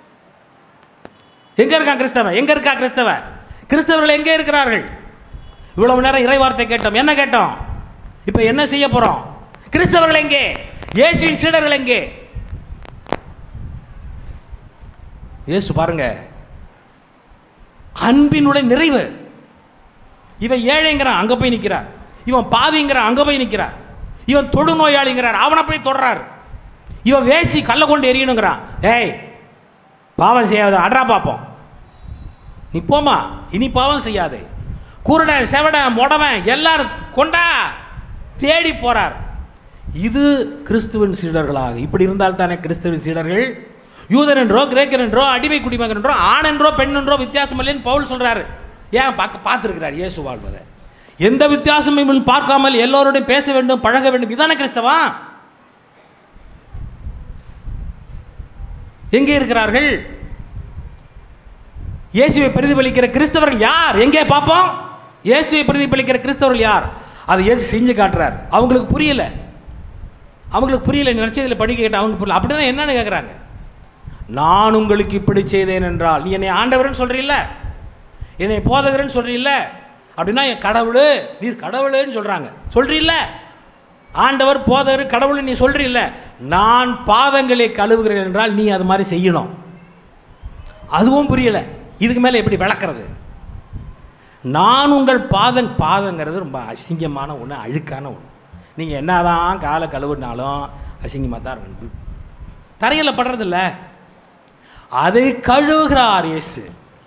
எங்க இருக்கான் கிறிஸ்தவன் எங்க இருக்கா கிறிஸ்தவன் கிறிஸ்தவர்கள் எங்கே இருக்கிறார்கள் இவ்வளவு நேரம் இறை வார்த்தை கேட்டோம் என்ன கேட்டோம் இப்போ என்ன செய்ய போறோம் கிறிஸ்தவர்கள் எங்கே இயேசுவின் சீடர்கள் எங்கே இயேசு பாருங்க அன்பினுடைய நிறைவு இவன் ஏழைங்கிறான் அங்க போய் நிற்கிறார் இவன் பாவிங்கிறான் அங்க போய் நிற்கிறார் இவன் தொடுநோயாளிங்கிறார் அவனை போய் தொடறார் இவன் வேசி கல்லை கொண்டு எரியணுங்கிறான் ஏய் பாவம் செய்யாத அட்ரா பார்ப்போம் நீ போமா இனி பாவம் செய்யாதே குருடன் செவடன் மொடவன் எல்லாரும் கொண்டா தேடி போறார் இது கிறிஸ்துவின் சீடர்களாக இப்படி இருந்தால் தானே கிறிஸ்துவின் சீடர்கள் யூதன் என்றோ கிரேக்கன் என்றோ அடிமை குடிமகன் என்றோ ஆண் என்றோ பெண் என்றோ வித்தியாசம் இல்லைன்னு பவுல் சொல்றாரு ஏன் பார்க்க பார்த்துருக்கிறார் இயேசு வாழ்வதை எந்த வித்தியாசமும் பார்க்காமல் எல்லோரோடையும் பேச வேண்டும் பழக வேண்டும் இதானே கிறிஸ்தவா எங்கே இருக்கிறார்கள் இயேசுவை பிரதிபலிக்கிற கிறிஸ்தவர்கள் யார் எங்கே பார்ப்போம் இயேசுவை பிரதிபலிக்கிற கிறிஸ்தவர்கள் யார் அதை இயேசு செஞ்சு காட்டுறார் அவங்களுக்கு புரியல அவங்களுக்கு புரியல நினைச்சதில் படிக்க கேட்ட அவங்க புரியல அப்படிதான் என்னன்னு கேட்குறாங்க நான் உங்களுக்கு இப்படி செய்தேன் என்றால் நீ என்னை ஆண்டவர்னு சொல்றீல்ல என்னை போதகர்னு சொல்றீல்ல அப்படின்னா என் கடவுள் நீர் கடவுளுன்னு சொல்றாங்க சொல்றீல்ல ஆண்டவர் போதகர் கடவுள் நீ சொல்றீல்ல நான் பாதங்களை கழுவுகிறேன் என்றால் நீ அது மாதிரி செய்யணும் அதுவும் புரியல இதுக்கு மேலே எப்படி விளக்குறது நான் உங்கள் பாதம் பாதங்கிறது ரொம்ப அசிங்கமான ஒன்று அழுக்கான ஒன்று நீங்கள் என்னதான் காலை கழுவுனாலும் அசிங்கமாக தான் இருக்கும் தரையில் படுறதில்ல அதை கழுவுகிறார் இயேசு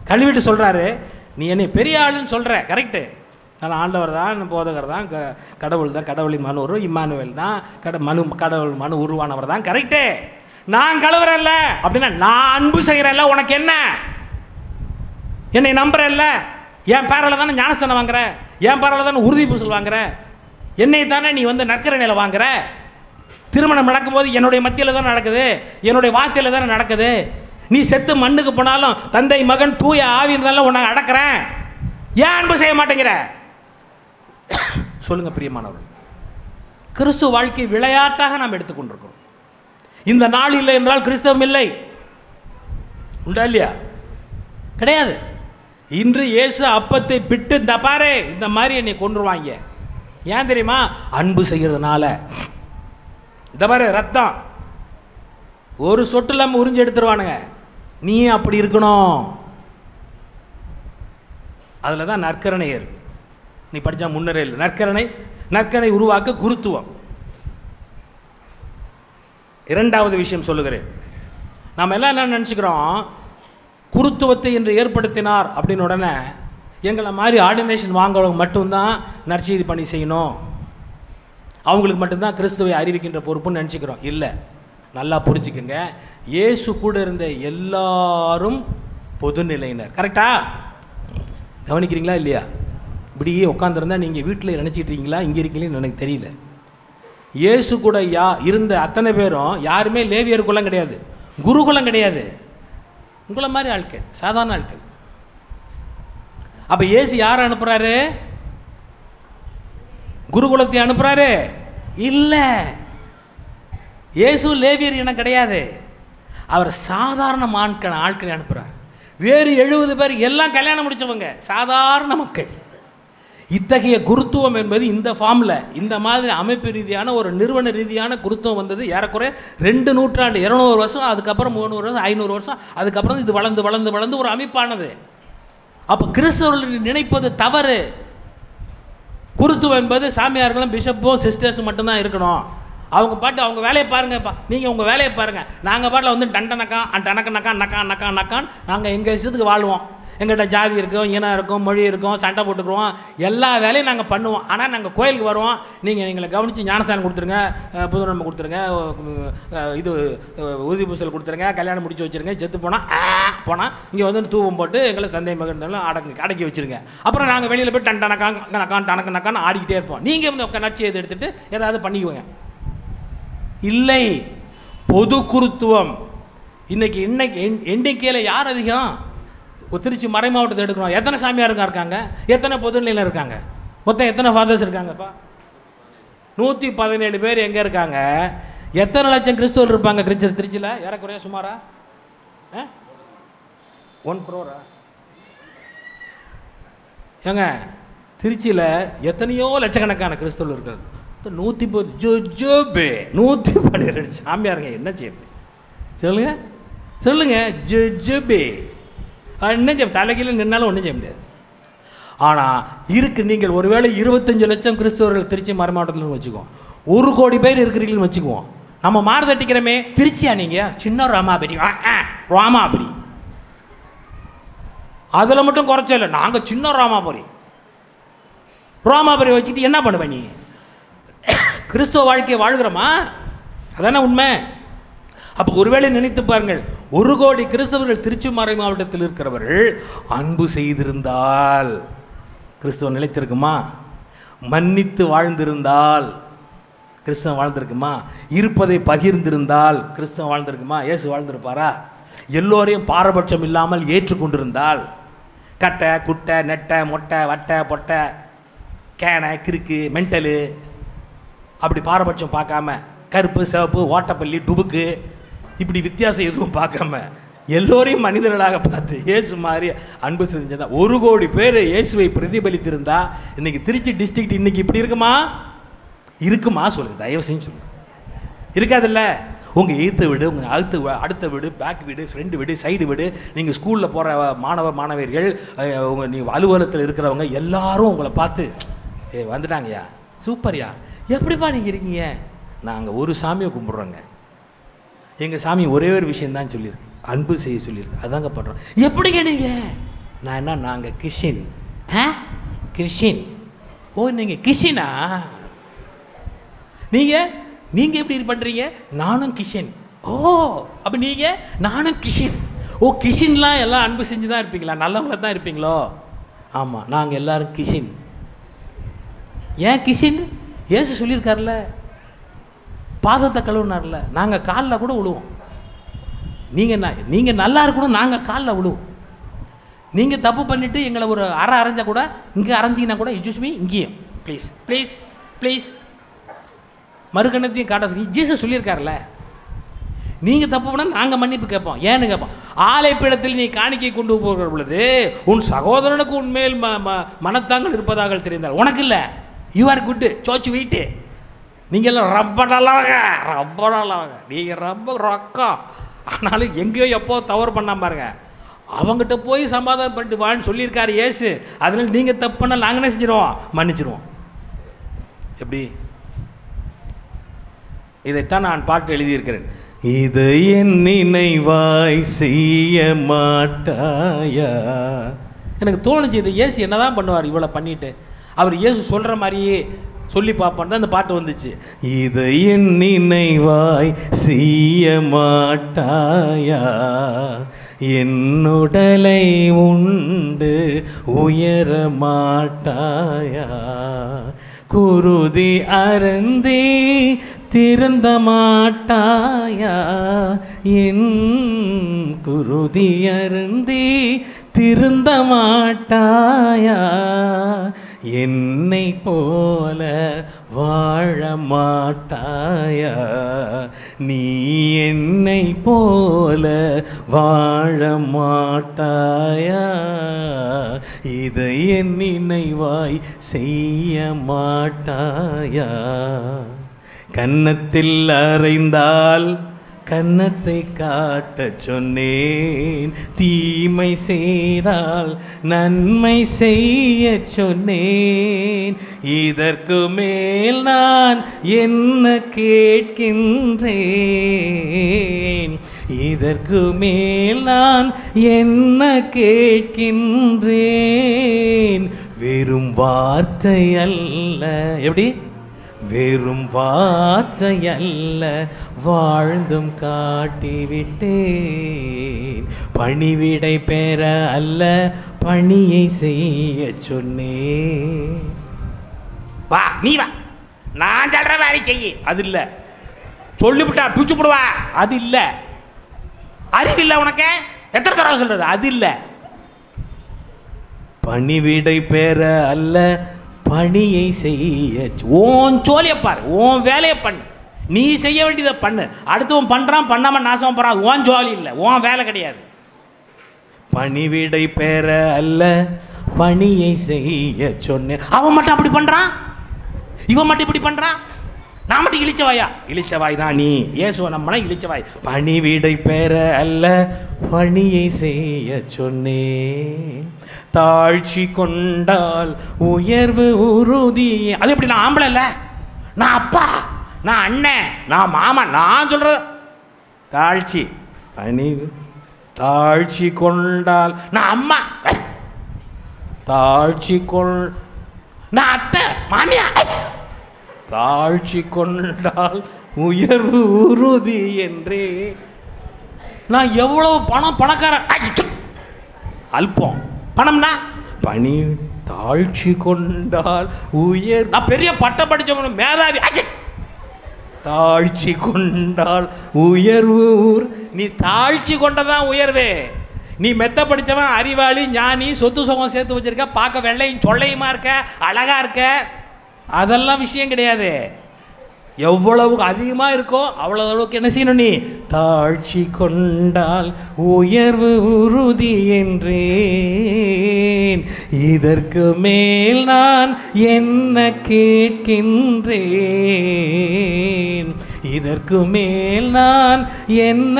கழுவிட்டு சொல்கிறாரு நீ என்னை பெரிய ஆளுன்னு சொல்கிற கரெக்டு நான் ஆண்டவர் தான் போதகர் தான் க- கடவுள் தான் கடவுளின் மனு உரு இம்மானுவேல் தான் கட மனு கடவுள் மனு உருவானவர் தான் கரெக்டு நான் கழுவுறேன்ல அப்படின்னா நான் அன்பு செய்கிறேன்ல உனக்கு என்ன என்னை நம்புறல்ல என் பேரில் தானே ஞானஸ்தானம் வாங்குற என் பேரில் தானே உறுதி பூசல் வாங்குற என்னை தானே நீ வந்து நற்கரணையில் வாங்குற திருமணம் நடக்கும்போது என்னுடைய மத்தியில் தானே நடக்குது என்னுடைய வார்த்தையில் தானே நடக்குது நீ செத்து மண்ணுக்கு போனாலும் தந்தை மகன் தூய ஆவி இருந்தாலும் உன்னை அடக்கிறேன் ஏன் அன்பு செய்ய மாட்டேங்கிற சொல்லுங்க பிரியமானவர்கள் கிறிஸ்து வாழ்க்கை விளையாட்டாக நாம் எடுத்துக்கொண்டிருக்கிறோம் இந்த நாள் இல்லை என்றால் கிறிஸ்தவம் இல்லை உண்டா இல்லையா கிடையாது இன்று இயேசு அப்பத்தை பிட்டு இந்த பாரு இந்த மாதிரி என்னை கொன்றுவாங்க ஏன் தெரியுமா அன்பு செய்கிறதுனால இந்த பாரு ரத்தம் ஒரு சொட்டு இல்லாமல் உறிஞ்சு எடுத்துருவானுங்க நீ அப்படி இருக்கணும் அதில் தான் நற்கரணை இருக்கு நீ படித்தா முன்னரே இல்லை நற்கரணை நற்கரணை உருவாக்க குருத்துவம் இரண்டாவது விஷயம் சொல்லுகிறேன் நாம் எல்லாம் என்ன நினச்சிக்கிறோம் குருத்துவத்தை என்று ஏற்படுத்தினார் அப்படின்னு உடனே எங்களை மாதிரி ஆர்டினேஷன் வாங்குறவங்க மட்டும்தான் நற்செய்தி பணி செய்யணும் அவங்களுக்கு மட்டும்தான் கிறிஸ்துவை அறிவிக்கின்ற பொறுப்புன்னு நினச்சிக்கிறோம் இல்லை நல்லா புரிஞ்சுக்குங்க இயேசு கூட இருந்த எல்லாரும் பொதுநிலையினர் கரெக்டா கவனிக்கிறீங்களா இல்லையா இப்படியே உட்காந்துருந்தா நீங்கள் வீட்டில் நினச்சிட்டு இருக்கீங்களா இங்கே இருக்கீங்களேன்னு எனக்கு தெரியல இயேசு கூட யா இருந்த அத்தனை பேரும் யாருமே லேவியர் குலம் கிடையாது குருகுலம் கிடையாது உங்களை மாதிரி ஆட்கள் சாதாரண ஆட்கள் அப்போ இயேசு யாரை அனுப்புகிறாரு குருகுலத்தை அனுப்புகிறாரு இல்லை இயேசு லேவியர் இனம் கிடையாது அவர் சாதாரண ஆட்கள் ஆட்களை அனுப்புகிறார் வேறு எழுபது பேர் எல்லாம் கல்யாணம் முடிச்சவங்க சாதாரண மக்கள் இத்தகைய குருத்துவம் என்பது இந்த ஃபார்மில் இந்த மாதிரி அமைப்பு ரீதியான ஒரு நிறுவன ரீதியான குருத்துவம் வந்தது ஏறக்குறைய ரெண்டு நூற்றாண்டு இரநூறு வருஷம் அதுக்கப்புறம் முந்நூறு வருஷம் ஐநூறு வருஷம் அதுக்கப்புறம் இது வளர்ந்து வளர்ந்து வளர்ந்து ஒரு அமைப்பானது அப்போ கிறிஸ்தவர்கள் நினைப்பது தவறு குருத்துவம் என்பது சாமியார்களும் பிஷப்பும் சிஸ்டர்ஸும் மட்டும்தான் இருக்கணும் அவங்க பாட்டு அவங்க வேலையை பாருங்கப்பா நீங்கள் உங்கள் வேலையை பாருங்கள் நாங்கள் பாட்டில் வந்து டண்டனக்கா டனக்க நக்கா நக்கா நக்கா நக்கான் நாங்கள் எங்கள் இஷ்டத்துக்கு வாழ்வோம் எங்கள்கிட்ட ஜாதி இருக்கும் இனம் இருக்கும் மொழி இருக்கும் சண்டை போட்டுக்குருவோம் எல்லா வேலையும் நாங்கள் பண்ணுவோம் ஆனால் நாங்கள் கோயிலுக்கு வருவோம் நீங்கள் எங்களை கவனித்து ஞானஸ்தானம் கொடுத்துருங்க அஹ், புதுநன்மை கொடுத்துருங்க அஹ், இது அஹ், உறுதி பூசல் கொடுத்துருங்க கல்யாணம் முடிச்சு வச்சுருங்க செத்து போனால் போனால் இங்கே வந்து தூவம் போட்டு எங்களை தந்தை மகன் அடக்கி அடக்கி வச்சுருங்க அப்புறம் நாங்கள் வெளியில் போய் டன் டனக்கா நக்கான் டனக்கு நக்கான்னு ஆடிக்கிட்டே இருப்போம் நீங்கள் வந்து உட்கா நச்சு எது எடுத்துகிட்டு ஏதாவது பண்ணிக்குவோங்க இல்லை பொது குருத்துவம் இன்னைக்கு இன்னைக்கு எண்- எண்ணிக்கையில் யார் அதிகம் ஒரு திருச்சி மறை மாவட்டத்தை எடுக்கிறோம் எத்தனை சாமியாருங்க இருக்காங்க எத்தனை பொதுநிலையில் இருக்காங்க மொத்தம் எத்தனை ஃபாதர்ஸ் இருக்காங்கப்பா நூற்றி பதினேழு பேர் எங்கே இருக்காங்க எத்தனை லட்சம் கிறிஸ்துவர் இருப்பாங்க கிறிஸ்து திருச்சியில் ஏறக்குறைய சுமாரா ஒன் குரோரா ஏங்க திருச்சியில் எத்தனையோ லட்சக்கணக்கான கிறிஸ்தவர்கள் இருக்கிறது நூற்றி பத்து ஜோ ஜோபே நூற்றி பன்னிரெண்டு சாமியாருங்க என்ன செய்யுது சொல்லுங்க சொல்லுங்க ஜோ ஜோபே என்ன செய்ய தலைகீழ நின்னாலும் ஒன்றும் செய்ய முடியாது ஆனால் இருக்கு நீங்கள் ஒருவேளை இருபத்தஞ்சு லட்சம் கிறிஸ்தவர்கள் திருச்சி மறை மாவட்டத்தில் வச்சுக்குவோம் ஒரு கோடி பேர் இருக்கிறீங்கன்னு வச்சுக்குவோம் நம்ம மாறு தட்டிக்கிறோமே திருச்சியா நீங்கள் சின்ன ராமாபுரி ஆ, ஆ, ராமாபுரி அதில் மட்டும் குறைச்ச இல்லை நாங்கள் சின்ன ராமாபுரி ரோமாபுரி வச்சுட்டு என்ன பண்ணுவ நீ கிறிஸ்துவ வாழ்க்கையை வாழ்கிறோமா அதானே உண்மை அப்போ ஒருவேளை நினைத்து பாருங்கள் ஒரு கோடி கிறிஸ்தவர்கள் திருச்சி மறை மாவட்டத்தில் இருக்கிறவர்கள் அன்பு செய்திருந்தால் கிறிஸ்தவம் நிலைத்திருக்குமா மன்னித்து வாழ்ந்திருந்தால் கிறிஸ்தவம் வாழ்ந்திருக்குமா இருப்பதை பகிர்ந்திருந்தால் கிறிஸ்தவம் வாழ்ந்திருக்குமா இயேசு வாழ்ந்திருப்பாரா எல்லோரையும் பாரபட்சம் இல்லாமல் ஏற்றுக்கொண்டிருந்தால் கட்டை குட்டை நெட்டை மொட்டை வட்டை பொட்டை கேனை கிறுக்கு மென்டலு அப்படி பாரபட்சம் பார்க்காம கருப்பு சிவப்பு ஓட்டப்பள்ளி டுபுக்கு இப்படி வித்தியாசம் எதுவும் பார்க்காம எல்லோரையும் மனிதர்களாக பார்த்து இயேசு மாதிரி அன்பு செஞ்சதா ஒரு கோடி பேர் இயேசுவை பிரதிபலித்திருந்தா இன்னைக்கு திருச்சி டிஸ்ட்ரிக்ட் இன்னைக்கு இப்படி இருக்குமா இருக்குமா சொல்லுங்க தயவு செஞ்சு சொல்லுங்க இருக்காதுல்ல உங்கள் எய்த்த வீடு உங்கள் அடுத்த வீ- அடுத்த வீடு பேக் வீடு ஃப்ரெண்டு வீடு சைடு வீடு நீங்கள் ஸ்கூலில் போகிற மாணவ மாணவியர்கள் அஹ், உங்க நீ அலுவலகத்தில் இருக்கிறவங்க எல்லாரும் உங்களை பார்த்து ஏ வந்துட்டாங்கய்யா சூப்பர்யா எப்படிப்பா நீங்கள் இருக்கீங்க நாங்கள் ஒரு சாமியை கும்பிட்றோங்க எங்கள் சாமி ஒரே ஒரு விஷயம் தான் சொல்லியிருக்கு அன்பு செய்ய சொல்லியிருக்கு அதாங்க பண்ணுறோம் எப்படிங்க நீங்கள் நான் என்ன நாங்கள் கிறிஸ்டின் ஆ கிறிஸ்டின் ஓ நீங்கள் கிறிஸ்டினா நீங்கள் நீங்கள் எப்படி இது பண்ணுறீங்க நானும் கிஷன் ஓ அப்போ நீங்கள் நானும் கிஷன் ஓ கிஷின்லாம் எல்லாம் அன்பு செஞ்சு தான் இருப்பீங்களா நல்லவங்கள தான் இருப்பீங்களோ ஆமாம் நாங்கள் எல்லாரும் கிஷின் ஏன் கிஷின் ஏசு சொல்லியிருக்காருல்ல பாதத்தை கழுவுனார்ல நாங்கள் காலில் கூட விழுவோம் நீங்கள் என்ன நீங்கள் நல்லா இருக்கணும் நாங்கள் காலில் விழுவோம் நீங்கள் தப்பு பண்ணிவிட்டு எங்களை ஒரு அரை அரைஞ்சா கூட இங்கே அரைஞ்சிங்கன்னா கூட யூஸ் மீ இங்கேயும் ப்ளீஸ் ப்ளீஸ் ப்ளீஸ் மறுகணத்தையும் காட்ட சொல்லி ஜீசஸ் சொல்லியிருக்காருல்ல நீங்கள் தப்பு பண்ணால் நாங்கள் மன்னிப்பு கேட்போம் ஏன்னு கேட்போம் ஆலைப்பிடத்தில் நீ காணிக்கை கொண்டு போகிற பொழுது உன் சகோதரனுக்கு உண்மையில் ம ம மனத்தாங்கள் இருப்பதாக தெரிந்தால் உனக்கு இல்லை யூ ஆர் குட்டு சோச்சு வீட்டு நீங்கள் எல்லாம் ரொம்ப நல்லவங்க ரொம்ப நல்லவங்க நீங்கள் ரொம்ப ரொக்கம் ஆனாலும் எங்கேயோ எப்போ தவறு பண்ணாம பாருங்க அவங்ககிட்ட போய் சமாதானம் பண்ணிட்டு வான்னு சொல்லியிருக்காரு ஏசு அதனால நீங்கள் தப்பு பண்ணால் நாங்கள் என்ன செஞ்சிருவோம் மன்னிச்சிருவோம் எப்படி இதைத்தான் நான் பாட்டு எழுதியிருக்கிறேன் இதை என் நினைவாய் செய்ய மாட்டாயா எனக்கு தோணுச்சு இது இயேசு என்னதான் பண்ணுவார் இவ்வளோ பண்ணிட்டு அவர் இயேசு சொல்கிற மாதிரியே சொல்லி பார்ப்போம் தான் அந்த பாட்டு வந்துச்சு இதை என் நினைவாய் செய்ய மாட்டாயா என்னுடலை உண்டு உயர மாட்டாயா குருதி அருந்தி திறந்த மாட்டாயா என் குருதி அருந்தி திருந்த மாட்டாயா என்னை போல வாழ மாட்டாயா நீ என்னை போல வாழ மாட்டாயா இதை என் நினைவாய் செய்ய மாட்டாயா கன்னத்தில் அறைந்தால் கன்னத்தை காட்டச் சொன்னேன் தீமை செய்தால் நன்மை செய்ய சொன்னேன் இதற்கு மேல் நான் என்ன கேட்கின்றேன் இதற்கு மேல் நான் என்ன கேட்கின்றேன் வெறும் வார்த்தை அல்ல எப்படி வெறும் வார்த்தை அல்ல வாழ்ந்தும் காட்டிவிட்டேன் பணிவிடை பெற அல்ல பணியை செய்ய சொன்னேன் வா நீ வா நான் சொல்கிற மாதிரி செய்யி அது இல்லை சொல்லிவிட்டா பிடிச்சு போடுவா அது இல்லை அறிவு இல்லை உனக்கு எத்தனை தடவை சொல்கிறது அது இல்லை பணிவிடை பெற அல்ல பணியை செய்ய சொ- உன் சோழியை பாரு உன் வேலையை பண்ணு நீ செய்ய வேண்டியதை பண்ணு அடுத்தவன் பண்ணுறான் பண்ணாமல் நாசம் போகிறான் உன் ஜோலி இல்லை உன் வேலை கிடையாது பணிவிடை பெற அல்ல பணியை செய்ய சொன்னேன் அவன் மட்டும் அப்படி பண்ணுறான் இவன் மட்டும் இப்படி பண்ணுறான் நான் மட்டும் இழிச்சவாயா இழிச்சவாய் தான் நீ இயேசுவை நம்மனா இழிச்சவாய் பணிவிடை பெற அல்ல பணியை செய்ய சொன்னேன் தாழ்ச்சி கொண்டால் உயர்வு உறுதி அது எப்படி நான் ஆம்பளை இல்லை நான் அப்பா நான் அண்ணன் நான் மாமன் நான் சொல்கிறது தாழ்ச்சி பணி தாழ்ச்சி கொண்டால் நான் அம்மா ஐ, தாழ்ச்சி கொள் நான் அத்தை மாமியா ஐ, தாழ்ச்சி கொண்டால் உயர்வு உறுதி என்றே நான் எவ்வளவு பணம் பணக்காரன் ஐ, சு. அல்பம் பணம்னா பணி தாழ்ச்சி கொண்டால் உயர் நான் பெரிய பட்டம் படிச்சவங்க மேதாவி ஐ, சு. தாழ்ச்சி கொண்டால் உயர்வு உறு- நீ தாழ்ச்சி கொண்டதான் உயர்வு நீ மெத்த படிச்சவன் அறிவாளி ஞானி சொத்து சுகம் சேர்த்து வச்சிருக்க பார்க்க வெள்ளையும் சொல்லையுமா இருக்க அழகா இருக்க அதெல்லாம் விஷயம் கிடையாது எவ்வளவு அதிகமாக இருக்கோ அவ்வளோ அளவுக்கு என்ன செய்யணும் நீ தாழ்ச்சி கொண்டால் உயர்வு உறுதி என்றேன் இதற்கு மேல் நான் என்ன கேட்கின்றேன் இதற்கு மேல் நான் என்ன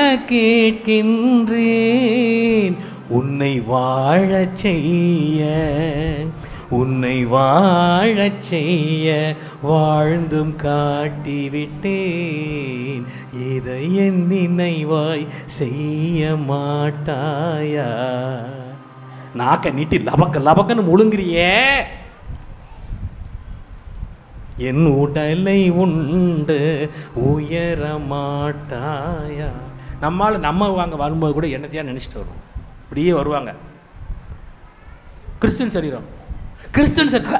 கேட்கின்றேன் உன்னை வாழச் செய்ய உன்னை வாழச் செய்ய வாழ்ந்தும் காட்டிவிட்டேன் இதை என் நினைவாய் செய்ய மாட்டாயா நாக்க நீட்டி லபக்க லபக்கன்னு முழுங்குறியே என் உடலை உண்டு உயர மாட்டாயா நம்மால் நம்ம வாங்க வரும்போது கூட என்னத்தையா நினச்சிட்டு வரும் இப்படியே வருவாங்க கிறிஸ்டின் சரீரம் கிறிஸ்டின் சரி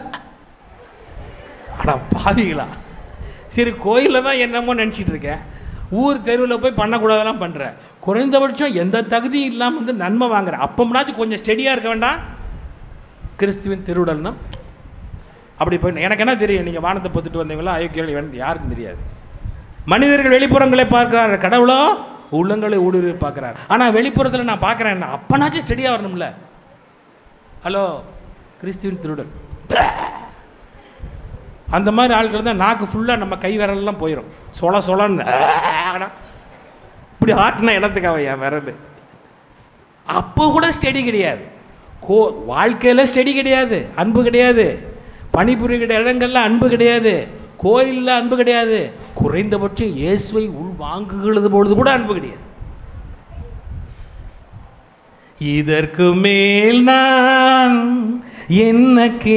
அட பாவிகளா சரி கோயிலில் தான் என்னமோ நினச்சிட்டு இருக்கேன் ஊர் தெருவில் போய் பண்ணக்கூடாதெல்லாம் பண்ணுறேன் குறைந்தபட்சம் எந்த தகுதியும் இல்லாமல் வந்து நன்மை வாங்குறேன் அப்போம்னாச்சும் கொஞ்சம் ஸ்டெடியாக இருக்க வேண்டாம் கிறிஸ்துவின் திருவுடல்னா அப்படி போய் எனக்கு என்ன தெரியும் நீங்கள் வானத்தை பொத்துட்டு வந்தீங்களா அயோக்கியர்கள் வேணும் யாருக்கும் தெரியாது மனிதர்கள் வெளிப்புறங்களை பார்க்கிறார் கடவுளோ உள்ளங்களை ஊடுருவி பார்க்குறார் ஆனால் வெளிப்புறத்தில் நான் பார்க்குறேன் அப்பனாச்சும் ஸ்டெடியாக வரணும்ல ஹலோ கிறிஸ்துவின் திருடல் அந்த மாதிரி ஆட்கள் தான் நாக்கு ஃபுல்லாக நம்ம கை விரலெல்லாம் போயிடும் சொல சொலன்னு இப்படி ஆட்டினா இடத்துக்கு என் விரல் அப்போ கூட ஸ்டடி கிடையாது கோ வாழ்க்கையில் ஸ்டடி கிடையாது அன்பு கிடையாது பணிபுரிகிற இடங்கள்ல அன்பு கிடையாது கோயிலில் அன்பு கிடையாது குறைந்தபட்சம் இயேசுவை உள் வாங்குகிறது பொழுது கூட அன்பு கிடையாது இதற்கு மேல் நான் என்ன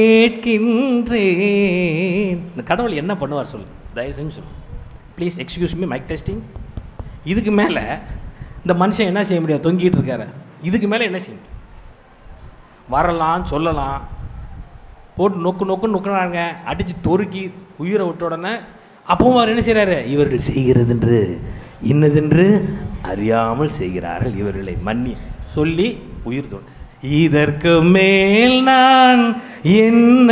கேட்கின்றேன் இந்த கடவுள் என்ன பண்ணுவார் சொல்லு தயவு செஞ்சு சொல்லு please excuse me mic testing இதுக்கு மேலே இந்த மனுஷன் என்ன செய்ய முடியும் தொங்கிட்டு இருக்காரு இதுக்கு மேலே என்ன செய்ய முடியும் வரலாம் சொல்லலாம் போட்டு நொக்கு நொக்கு நொக்குனாங்க அடித்து தொறுக்கி உயிரை விட்ட உடனே அப்பவும் அவர் என்ன செய்கிறாரு இவர்கள் செய்கிறதென்று இன்னதென்று அறியாமல் செய்கிறார்கள் இவர்களை மன்னி சொல்லி உயிர் தொடு இதற்கு மேல் நான் என்ன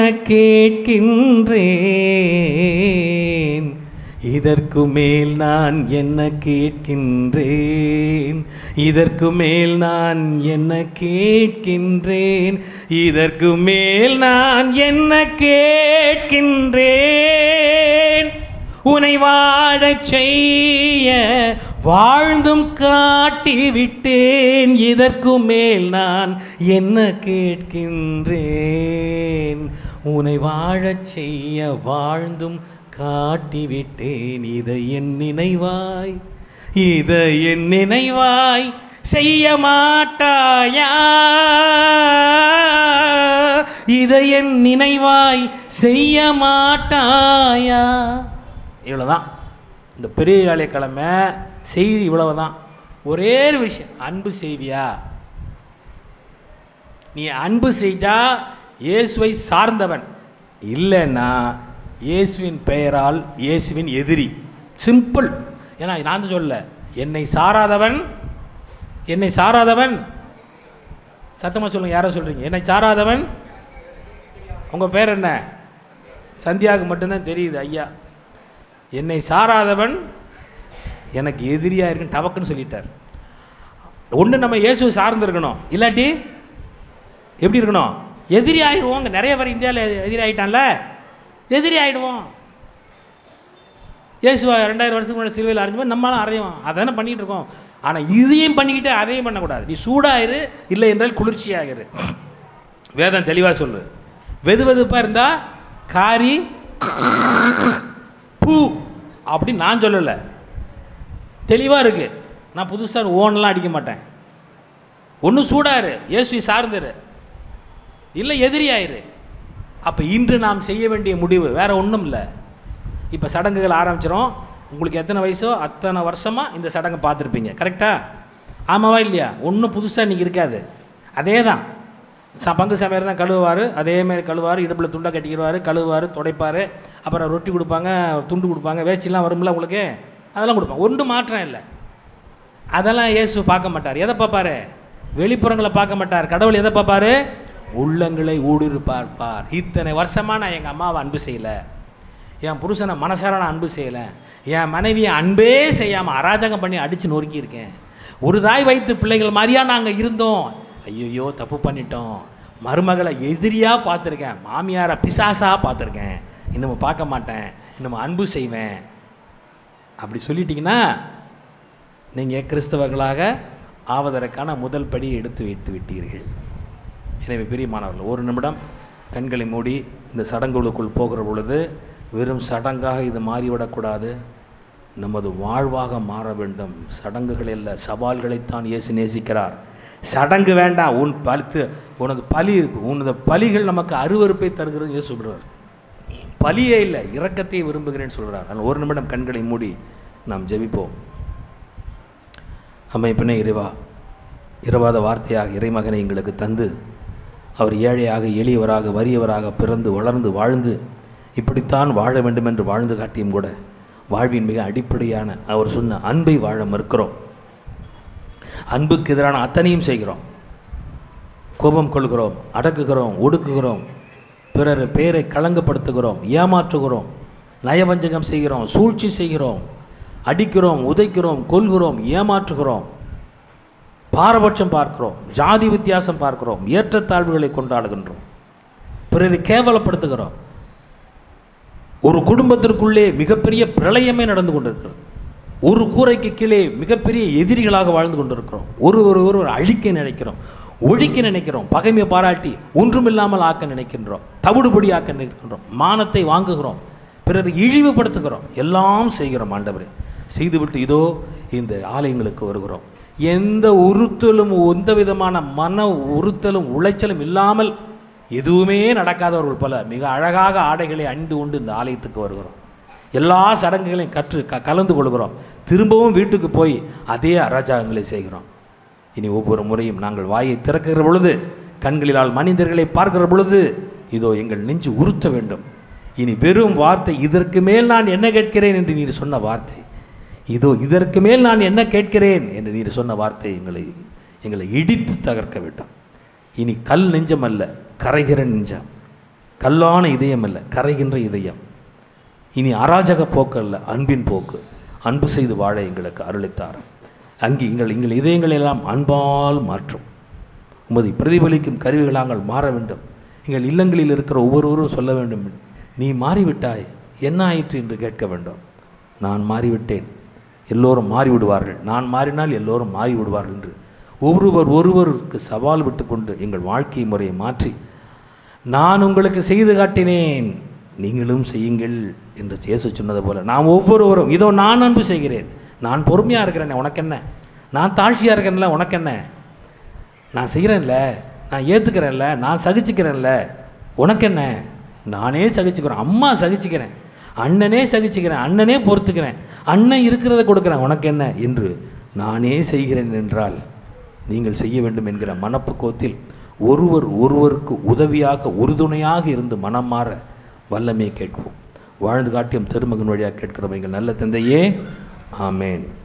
கேட்கின்றேன் இதற்கு மேல் நான் என்ன கேட்கின்றேன் இதற்கு மேல் நான் என்ன கேட்கின்றேன் இதற்கு மேல் நான் என்ன கேட்கின்றேன் உனை வாழச் செய்ய வாழ்ந்தும் காட்டி விட்டேன் இதற்கு மேல் நான் என்ன கேட்கின்றேன் உனை வாழச் செய்ய வாழ்ந்தும் காட்டி விட்டேன் இதை என் நினைவாய் இதை என் நினைவாய் செய்ய மாட்டாயா இதை என் நினைவாய் செய்ய மாட்டாயா இவ்வளோதான் இந்த பெரிய வேலைக்கிழமை செய்தி இவ்வளவு தான் ஒரே ஒரு விஷயம் அன்பு செய்வியா நீ அன்பு செய்தா இயேசுவை சார்ந்தவன் இல்லைன்னா இயேசுவின் பெயரால் இயேசுவின் எதிரி சிம்பிள் ஏன்னா நான் தான் சொல்ல என்னை சாராதவன் என்னை சாராதவன் சத்தமாக சொல்லுங்க யாரோ சொல்கிறீங்க என்னை சாராதவன் உங்கள் பேர் என்ன சந்தியாவுக்கு மட்டும்தான் தெரியுது ஐயா என்னை சாராதவன் எனக்கு எதிரியாக இருக்குன்னு டபக்குன்னு சொல்லிட்டார் ஒன்று நம்ம இயேசு சார்ந்து இருக்கணும் இல்லாட்டி எப்படி இருக்கணும் எதிரி ஆயிடுவோம் இங்கே நிறைய பேர் இந்தியாவில் எதிரி ஆகிட்டான்ல எதிரி ஆகிடுவோம் இயேசுவா ரெண்டாயிரம் வருஷத்துக்கு முன்னாடி சிலுவையில் அரைஞ்சு நம்மளாம் அறையும் அதானே பண்ணிகிட்டு இருக்கோம் ஆனால் இதையும் பண்ணிக்கிட்டு அதையும் பண்ணக்கூடாது நீ சூடாயிரு இல்லை என்றால் குளிர்ச்சியாகிரு வேதம் தெளிவாக சொல்லு வெது வெதுப்பாக இருந்தால் காரி பூ அப்படி நான் சொல்லலை தெளிவாக இருக்கு நான் புதுசாக ஓன்லாம் அடிக்க மாட்டேன் ஒன்று சூடாரு இயேசுவை சார்ந்துரு இல்லை எதிரியாயிரு அப்போ இன்று நாம் செய்ய வேண்டிய முடிவு வேற ஒன்றும் இல்லை இப்போ சடங்குகள் ஆரம்பிச்சிடும் உங்களுக்கு எத்தனை வயசோ அத்தனை வருஷமாக இந்த சடங்கை பார்த்துருப்பீங்க கரெக்டா ஆமாவா இல்லையா ஒன்றும் புதுசாக இன்றைக்கி இருக்காது அதே தான் ச பங்கு சமையல் தான் கழுவுவார் அதேமாரி கழுவார் இடுப்பில் துண்டை கட்டிக்கிடுவார் கழுவுவார் துடைப்பார் அப்புறம் ரொட்டி கொடுப்பாங்க துண்டு கொடுப்பாங்க வேஷ்டிலாம் வரும்ல உங்களுக்கு அதெல்லாம் கொடுப்பாங்க ஒன்றும் மாற்றம் இல்லை அதெல்லாம் இயேசு பார்க்க மாட்டார் எதை பார்ப்பாரு வெளிப்புறங்களை பார்க்க மாட்டார் கடவுள் எதை பார்ப்பாரு உள்ளங்களை ஊடுரு பார்ப்பார் இத்தனை வருஷமாக நான் எங்கள் அம்மாவை அன்பு செய்யலை என் புருஷனை மனசார நான் அன்பு செய்யலை என் மனைவியை அன்பே செய்யாமல் அராஜகம் பண்ணி அடித்து நொறுக்கியிருக்கேன் ஒரு தாய் வைத்து பிள்ளைகள் மாதிரியா நாங்கள் இருந்தோம் ஐயோ தப்பு பண்ணிட்டோம் மருமகளை எதிரியாக பார்த்துருக்கேன் மாமியாரை பிசாசாக பார்த்துருக்கேன் இன்னும் பார்க்க மாட்டேன் இன்னும் அன்பு செய்வேன் அப்படி சொல்லிட்டீங்கன்னா நீங்கள் கிறிஸ்தவர்களாக ஆவதற்கான முதல் படியை எடுத்து வைத்து விட்டீர்கள் எனவே பிரியமானவர்கள் ஒரு நிமிடம் கண்களை மூடி இந்த சடங்குகளுக்குள் போகிற பொழுது வெறும் சடங்காக இது மாறிவிடக்கூடாது நமது வாழ்வாக மாற வேண்டும் சடங்குகள் அல்ல சவால்களைத்தான் இயேசு நேசிக்கிறார் சடங்கு வேண்டாம் உன் பலித்து உனது பலி உனது பலிகள் நமக்கு அருவருப்பை தருகிறது இயேசு சொல்கிறார் பலியே இல்லை இரக்கத்தை விரும்புகிறேன்னு சொல்கிறார் ஆனால் ஒரு நிமிடம் கண்களை மூடி நாம் ஜெபிப்போம் அமைப்பினே இறைவா இரவாத வார்த்தையாக இறைமகனை எங்களுக்கு தந்து அவர் ஏழையாக எளியவராக வறியவராக பிறந்து வளர்ந்து வாழ்ந்து இப்படித்தான் வாழ வேண்டும் என்று வாழ்ந்து காட்டியும் கூட வாழ்வின் மிக அடிப்படையான அவர் சொன்ன அன்பை வாழ மறுக்கிறோம் அன்புக்கு எதிரான அத்தனையும் செய்கிறோம் கோபம் கொள்கிறோம் அடக்குகிறோம் ஒடுக்குகிறோம் பிறர் பேரை களங்கப்படுத்துகிறோம் ஏமாற்றுகிறோம் நயவஞ்சகம் செய்கிறோம் சூழ்ச்சி செய்கிறோம் அடிக்கிறோம் உதைக்கிறோம் கொல்கிறோம் ஏமாற்றுகிறோம் பாரபட்சம் பார்க்கிறோம் ஜாதி வித்தியாசம் பார்க்கிறோம் ஏற்றத்தாழ்வுகளை கொண்டாடுகின்றோம் பிறரை கேவலப்படுத்துகிறோம் ஒரு குடும்பத்திற்குள்ளே மிகப்பெரிய பிரளயமே நடந்து கொண்டிருக்கிறது ஒரு கூரைக்கு கீழே மிகப்பெரிய எதிரிகளாக வாழ்ந்து கொண்டிருக்கிறோம் ஒருவர் ஒருவர் அழிக்க நினைக்கிறோம் ஒழிக்க நினைக்கிறோம் பகைமை பாராட்டி ஒன்றுமில்லாமல் ஆக்க நினைக்கின்றோம் தவிடுபடி ஆக்க நினைக்கின்றோம் மானத்தை வாங்குகிறோம் பிறர் இழிவுபடுத்துகிறோம் எல்லாம் செய்கிறோம் ஆண்டவரே செய்துவிட்டு இதோ இந்த ஆலயங்களுக்கு வருகிறோம் எந்த உறுத்தலும் எந்த விதமான மன உறுத்தலும் உளைச்சலும் இல்லாமல் எதுவுமே நடக்காதவர்கள் போல மிக அழகாக ஆடைகளை அணிந்து கொண்டு இந்த ஆலயத்துக்கு வருகிறோம் எல்லா சடங்குகளையும் கற்று க கலந்து கொள்கிறோம் திரும்பவும் வீட்டுக்கு போய் அதே அராஜகங்களை செய்கிறோம் இனி ஒவ்வொரு முறையும் நாங்கள் வாயை திறக்கிற பொழுது கண்களினால் மனிதர்களை பார்க்கிற பொழுது இதோ எங்கள் நெஞ்சு உறுத்த வேண்டும் இனி வெறும் வார்த்தை இதற்கு மேல் நான் என்ன கேட்கிறேன் என்று நீர் சொன்ன வார்த்தை இதோ இதற்கு மேல் நான் என்ன கேட்கிறேன் என்று நீர் சொன்ன வார்த்தை எங்களை எங்களை இடித்து தகர்க்க வேண்டும் இனி கல் நெஞ்சம் அல்ல கரைகிற நெஞ்சம் கல்லான இதயம் அல்ல கரைகின்ற இதயம் இனி அராஜக போக்கு அல்ல அன்பின் போக்கு அன்பு செய்து வாழ எங்களுக்கு அருளித்தார் அங்கே எங்கள் எங்கள் இதயங்களை எல்லாம் அன்பால் மாற்றும் உமது பிரதிபலிக்கும் கருவிகள் நாங்கள் மாற வேண்டும் எங்கள் இல்லங்களில் இருக்கிற ஒவ்வொருவரும் சொல்ல வேண்டும் நீ மாறிவிட்டாய் என்ன ஆயிற்று என்று கேட்க வேண்டும் நான் மாறிவிட்டேன் எல்லோரும் மாறிவிடுவார்கள் நான் மாறினால் எல்லோரும் மாறிவிடுவார்கள் என்று ஒருவர் ஒருவருக்கு சவால் விட்டுக்கொண்டு எங்கள் வாழ்க்கை முறையை மாற்றி நான் உங்களுக்கு செய்து காட்டினேன் நீங்களும் செய்யுங்கள் என்று இயேசு சொன்னது போல நாம் ஒவ்வொருவரும் இதோ நான் அன்பு செய்கிறேன் நான் பொறுமையாக இருக்கிறேனே உனக்கு என்ன நான் தாழ்ச்சியாக இருக்கிறேன்ல உனக்கு என்ன நான் செய்கிறேன்ல நான் ஏற்றுக்கிறேன்ல நான் சகிச்சுக்கிறேன்ல உனக்கு என்ன நானே சகிச்சுக்கிறேன் அம்மா சகிச்சுக்கிறேன் அண்ணனே சகிச்சுக்கிறேன் அண்ணனே பொறுத்துக்கிறேன் அண்ணன் இருக்கிறத கொடுக்குறேன் உனக்கு என்ன என்று நானே செய்கிறேன் என்றால் நீங்கள் செய்ய வேண்டும் என்கிற மனப்பக்குவத்தில் ஒருவர் ஒருவருக்கு உதவியாக உறுதுணையாக இருந்து மனம் மாற வல்லமையை கேட்போம் வாழ்ந்து காட்டியம் திருமகன் வழியாக கேட்கிறோம் எங்கள் நல்ல தந்தையே ஆமேன்